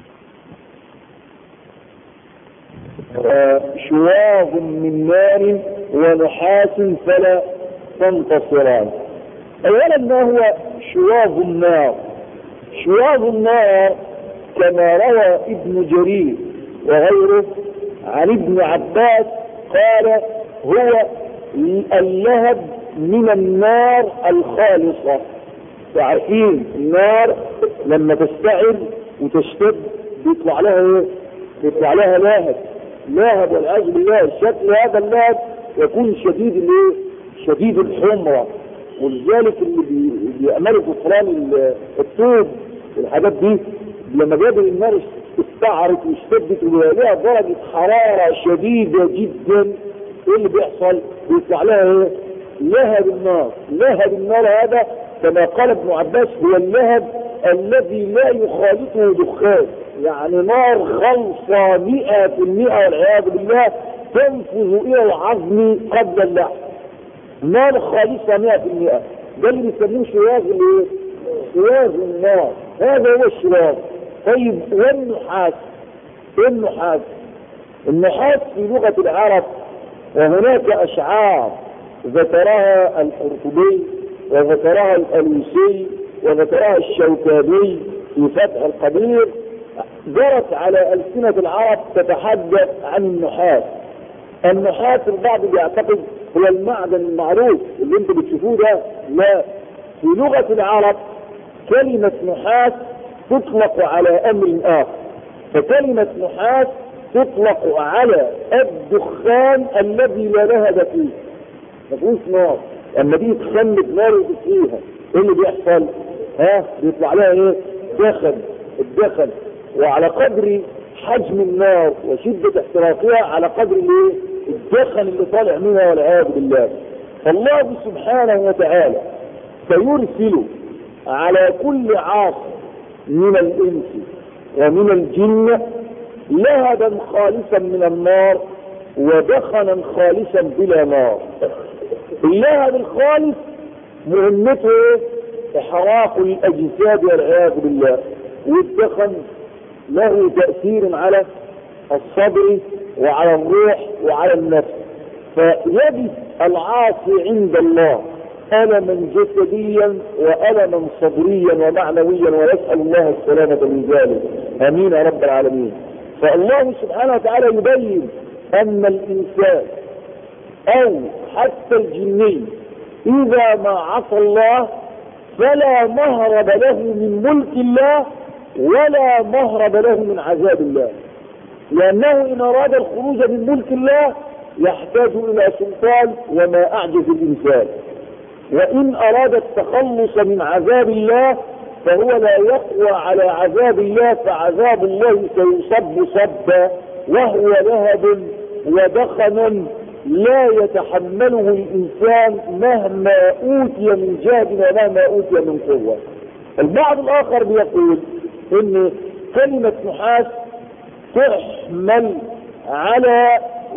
شواظ من نار ونحاس فلا تنتصران اولا ما هو شواظ النار شواظ النار كما روى ابن جرير وغيره عن ابن عباس قال هو اللهب من النار الخالصة تعرفين النار لما تستعر وتشتد بيطلع لها ايه بيطلع لها لهب لهب والعياذ بالله شكل هذا اللهب يكون شديد الايه شديد الحمرة ولذلك اللي بي- بيعملوا في فلان الطوب والحاجات دي لما جاب النار استعرت واشتدت ولها درجة حرارة شديدة جدا ايه اللي بيحصل؟ بيطلع لها ايه؟ لهب النار، لهب النار هذا كما قال ابن عباس هو اللهب الذي لا يخالطه دخان، يعني نار خالصة 100% والعياذ بالله تنفذ الى العظم قبل اللحم. نار خالصة 100% ده اللي بيسموه شواذ الايه؟ شواذ النار، هذا هو الشواذ. طيب والنحاس؟ ايه النحاس؟ النحاس في لغة العرب وهناك أشعار ذكرها القرطبي وذكرها الألوسي وذكرها الشوكاني في فتح القدير جرت على ألسنة العرب تتحدث عن النحاس النحاس البعض بيعتقد هو المعدن المعروف اللي انتم بتشوفوه ده لا في لغة العرب كلمة نحاس تطلق على أمر آخر فكلمة نحاس تطلق على الدخان الذي لا لهب فيه ما فيهوش نار اما دي تخمد نار وتسقيها ايه اللي بيحصل؟ ها بيطلع لها ايه؟ دخن الدخن وعلى قدر حجم النار وشدة احتراقها على قدر الايه؟ الدخن اللي طالع منها والعياذ بالله فالله سبحانه وتعالى سيرسل على كل عاصر من الانس ومن الجن لهبا خالصا من النار ودخنا خالصا بلا نار اللهب الخالص مهمته احراق الاجساد والعياذ بالله والدخن له تاثير على الصبر وعلى الروح وعلى النفس فيجد العاصي عند الله ألما جسديا وألما صبريا ومعنويا ويسأل الله السلامة من ذلك أمين يا رب العالمين فالله سبحانه وتعالى يبين أن الإنسان أو حتى الجني إذا ما عصى الله فلا مهرب له من ملك الله ولا مهرب له من عذاب الله لأنه إن أراد الخروج من ملك الله يحتاج إلى سلطان وما أعجز الإنسان وإن أراد التخلص من عذاب الله فهو لا يقوى على عذاب الله فعذاب الله سيصب صبا وهو لهب ودخن لا يتحمله الإنسان مهما أوتي من جهد ومهما أوتي من قوة البعض الآخر بيقول إن كلمة نحاس تحمل على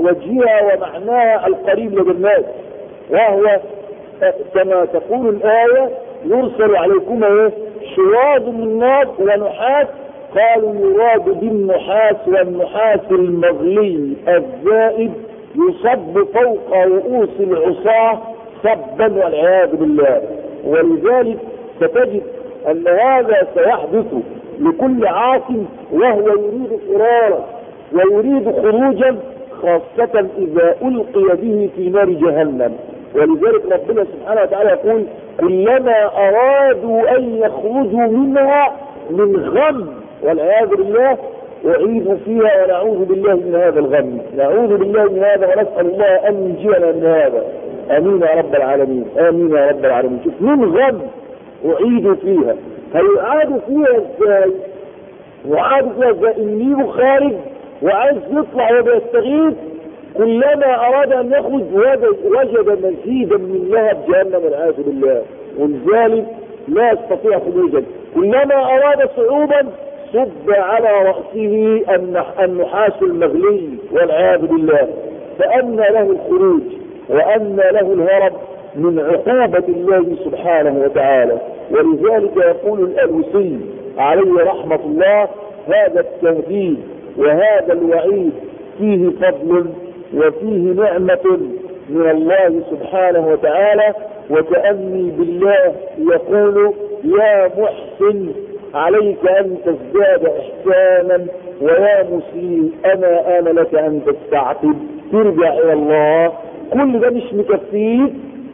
وجهها ومعناها القريب لدى الناس وهو كما تقول الآية يرسل عليكم ايه شواظ من نار ونحاس قالوا يراد بالنحاس والنحاس المغلي الزائد يصب فوق رؤوس العصاة صبا والعياذ بالله ولذلك ستجد ان هذا سيحدث لكل عاص وهو يريد فرارا ويريد خروجا خاصة اذا القي به في نار جهنم ولذلك ربنا سبحانه وتعالى يقول كلما ارادوا ان يخرجوا منها من غم والعياذ بالله اعيدوا فيها ونعوذ بالله من هذا الغم نعوذ بالله من هذا ونسال الله ان ينجينا من هذا امين يا رب العالمين امين يا رب العالمين شوف من غم اعيدوا فيها هيعادوا فيها ازاي وعادوا فيها ازاي النيل خارج وعايز يطلع وبيستغيث كلما اراد ان يخرج وجد, وجد مزيدا من لهب جهنم والعياذ بالله ولذلك لا يستطيع خروجا كلما اراد صعوبا صب على راسه النحاس المغلي والعياذ بالله فانى له الخروج وانى له الهرب من عقوبة الله سبحانه وتعالى ولذلك يقول الألوسي عليه رحمة الله هذا التهديد وهذا الوعيد فيه فضل وفيه نعمة من الله سبحانه وتعالى وكأني بالله يقول يا محسن عليك أن تزداد إحسانا ويا مسيء أنا آن لك أن تستعتب ترجع إلى الله كل ده مش مكفيك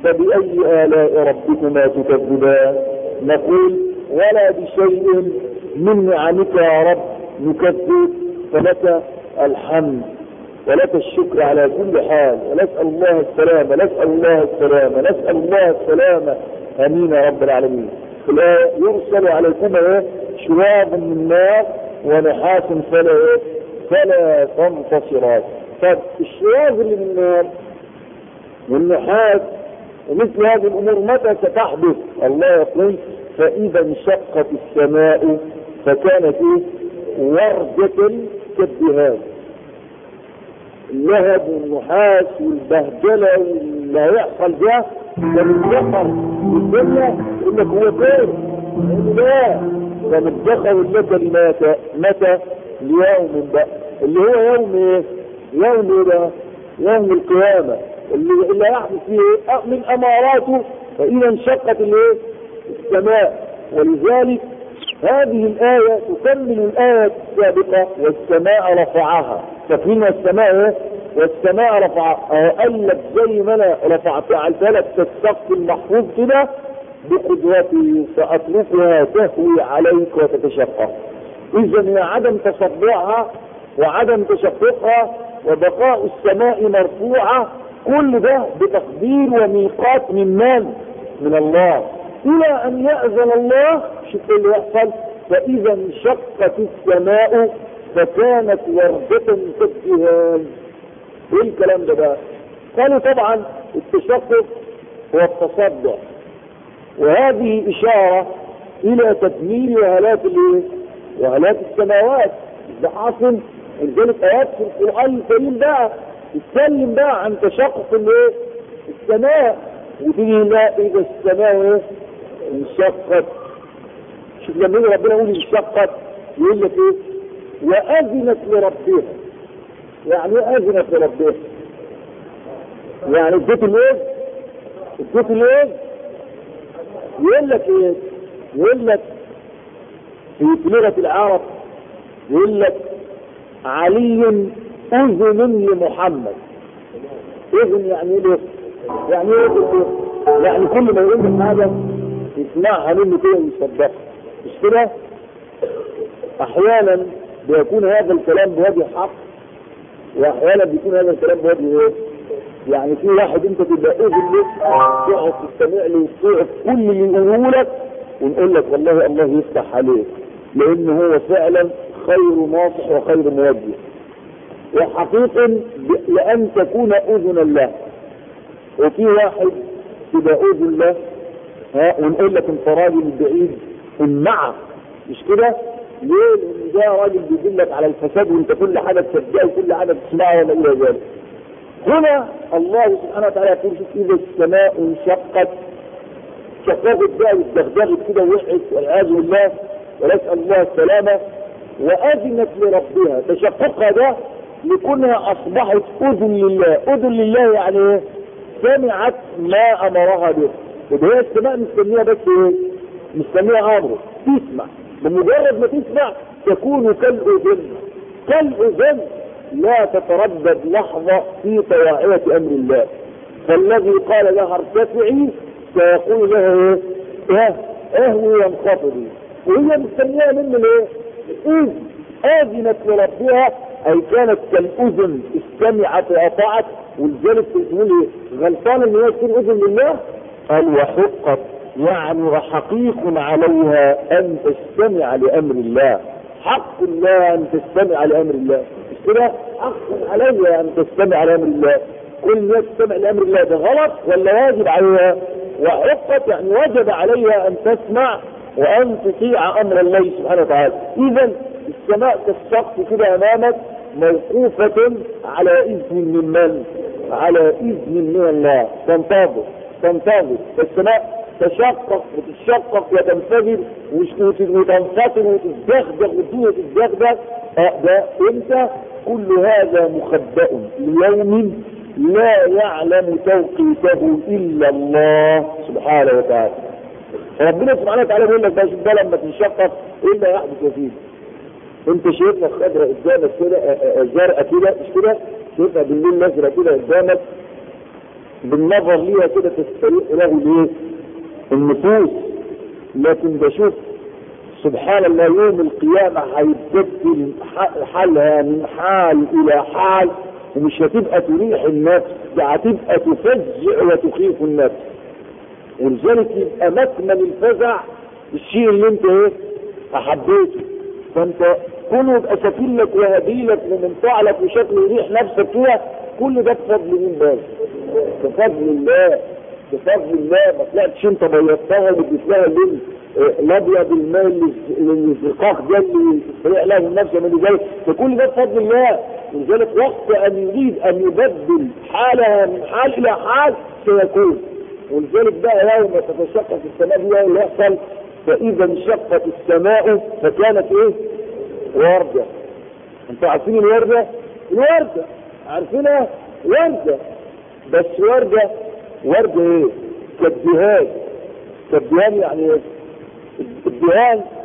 فبأي آلاء ربكما تكذبان نقول ولا بشيء من نعمك يا رب نكذب فلك الحمد ولك الشكر على كل حال ونسأل الله السلامة نسأل الله السلامة نسأل الله السلامة أمين يا رب العالمين لا يرسل عليكم ايه شواب من نار ونحاس فلا ايه فلا تنتصران طب الشواب اللي من النار والنحاس ومثل هذه الامور متى ستحدث الله يقول فاذا انشقت السماء فكانت ايه وردة كالدهان اللهب والنحاس والبهدلة واللي هيحصل ده ده متدخل الدنيا يقول لك هو كيف؟ لا ده متدخل لك لمتى؟ متى؟ ليوم بقى اللي هو يوم ايه؟ يوم ايه ده؟ يوم القيامة اللي اللي هيحدث فيه ايه؟ من اماراته فاذا انشقت الايه؟ السماء ولذلك هذه الآية تكمل الآية السابقة والسماء رفعها فاكرين السماء ايه؟ والسماء رفعها قال لك زي ما انا رفعت جعلتها لك كالسقف المحفوظ كده بقدرتي سأتركها تهوي عليك وتتشقق إذا هي عدم تصدعها وعدم تشققها وبقاء السماء مرفوعة كل ده بتقدير وميقات من من؟ من الله إلى أن يأذن الله شوف اللي يحصل فإذا انشقت السماء فكانت وردة كالدهان ايه الكلام ده بقى؟ قالوا طبعا التشقق هو التصدع وهذه إشارة إلى تدمير وهلاك الايه؟ وهلاك السماوات ده حاصل ولذلك آيات في القرآن الكريم بقى تتكلم بقى عن تشقق الايه؟ السماء وتيجي لا إذا السماء ايه؟ انشقت شوف لما يجي ربنا يقول انشقت يقول لك ايه؟ وأذنت لربها يعني ايه أذنت لربها؟ يعني اديت الايه؟ اديت الايه؟ يقول لك ايه؟ يقول لك في لغة العرب يقول لك علي أذن لمحمد إذن يعني ايه؟ يعني ايه؟ يعني كل ما يقول لك حاجة يسمعها منه كده ويصدقها مش كده؟ أحيانا بيكون هذا الكلام بوجه حق وأحيانا بيكون هذا الكلام بوجه ايه؟ يعني في واحد انت تبقى اذن لك تقعد تستمع له وتقعد كل اللي يقوله لك ونقول لك والله الله يفتح عليك لان هو فعلا خير ناصح وخير موجه وحقيقا لان تكون اذنا له وفي واحد تبقى اذن له ها ونقول لك انت راجل بعيد معه مش كده؟ ليه؟ لان ده راجل بيدلك على الفساد وانت كل حاجه تصدقه وكل حاجه تسمعها ولا الى ذلك. هنا الله سبحانه وتعالى يقول شوف اذا السماء انشقت شققت بقى واتدغدغت كده ووقعت والعياذ بالله ونسال الله السلامه واذنت لربها تشققها ده لكونها اصبحت اذن لله اذن لله يعني ايه؟ سمعت ما امرها به يبقى هي السماء مستنيه بس ايه؟ مستنيه امره تسمع بمجرد ما تسمع تكون كالاذن كالاذن لا تتردد لحظة في طواعية أمر الله فالذي قال لها ارتفعي سيقول لها ايه اهوي وانخفضي وهي مستنية منه الايه اذ اذنت لربها اي كانت كالاذن استمعت واطاعت ولذلك تقول ايه غلطان ان هي تكون اذن لله قال وحقت يعني وحقيق عليها ان تستمع لامر الله حق الله ان تستمع لامر الله مش كده حق عليها ان تستمع لامر الله كل الناس تستمع لامر الله ده غلط ولا واجب عليها وحقت يعني وجب عليها ان تسمع وان تطيع امر الله سبحانه وتعالى اذا السماء كالسقف كده امامك موقوفة على اذن من من على اذن من الله تنتظر تنتظر السماء تشقق وتتشقق وتنفجر وتنفطر وتتدغدغ والدنيا تتدغدغ ده امتى كل هذا مخبأ ليوم لا يعلم توقيته الا الله سبحانه وتعالى ربنا سبحانه وتعالى بيقول لك بقى شوف ده لما تنشقق ايه اللي هيحدث يا سيدي انت شايفها خضراء قدامك كده زرقاء كده مش كده شايفها بالليل ازرق كده قدامك بالنظر ليها كده تستريح له الايه النفوس لكن بشوف سبحان الله يوم القيامة هيتبدل حالها من حال إلى حال ومش هتبقى تريح النفس ده هتبقى تفزع وتخيف النفس ولذلك يبقى مكمن الفزع الشيء اللي انت ايه احبيته فانت كونه يبقى سفين لك وهديلك ومنفع لك وشكله يريح نفسك فيها كل ده بفضل مين بس بفضل الله بفضل الله ما طلعتش انت بيضتها واديت لها الليل الابيض الماء اللي الزقاق ده اللي يستريح له النفس من ذلك فكل ده بفضل الله ولذلك وقت ان يريد ان يبدل حالها من حال الى حال سيكون ولذلك بقى يوم تتشقق السماء دي اللي يحصل فاذا انشقت السماء فكانت ايه؟ ورده انتوا عارفين الورده؟ الورده عارفينها؟ ورده بس ورده ورده ايه؟ كالدهان كالدهان يعني ايه؟ الدهان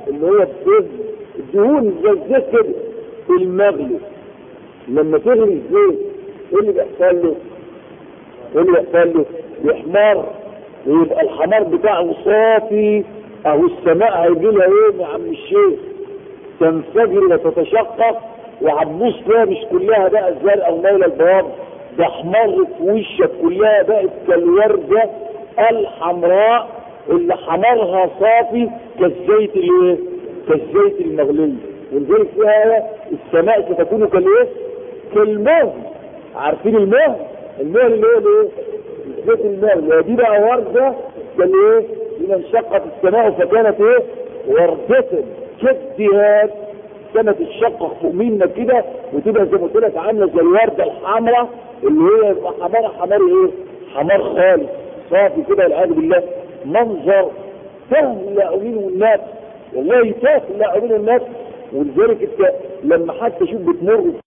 اللي هو الدهن الدهون زي الزيت كده في المغلي لما تغلي الزيت ايه اللي بيحصل له؟ ايه اللي بيحصل له؟ بيحمر ويبقى الحمار بتاعه صافي اهو السماء هيجي لها ايه يا عم الشيخ تنفجر وتتشقق وهتبص فيها مش كلها بقى الزرقاء وميله البياض ده احمرت في وشك كلها بقت كالورده الحمراء اللي حمرها صافي كالزيت الايه؟ كالزيت المغلي ولذلك فيها السماء ستكون كالايه؟ كالمهل عارفين المهل؟ المهل اللي هو الايه؟ زيت المهل ودي بقى ورده كالايه؟ إذا انشقت السماء فكانت ايه؟ وردة كالدهان كانت تشقق فوق منا كده وتبقى زي ما قلت لك عامله زي الورده الحمراء اللي هي يبقى حمار حمار ايه؟ حمار خالص صافي كده والعياذ بالله منظر تهلع منه الناس والله تهلع منه الناس ولذلك انت لما حتى شوف بتمر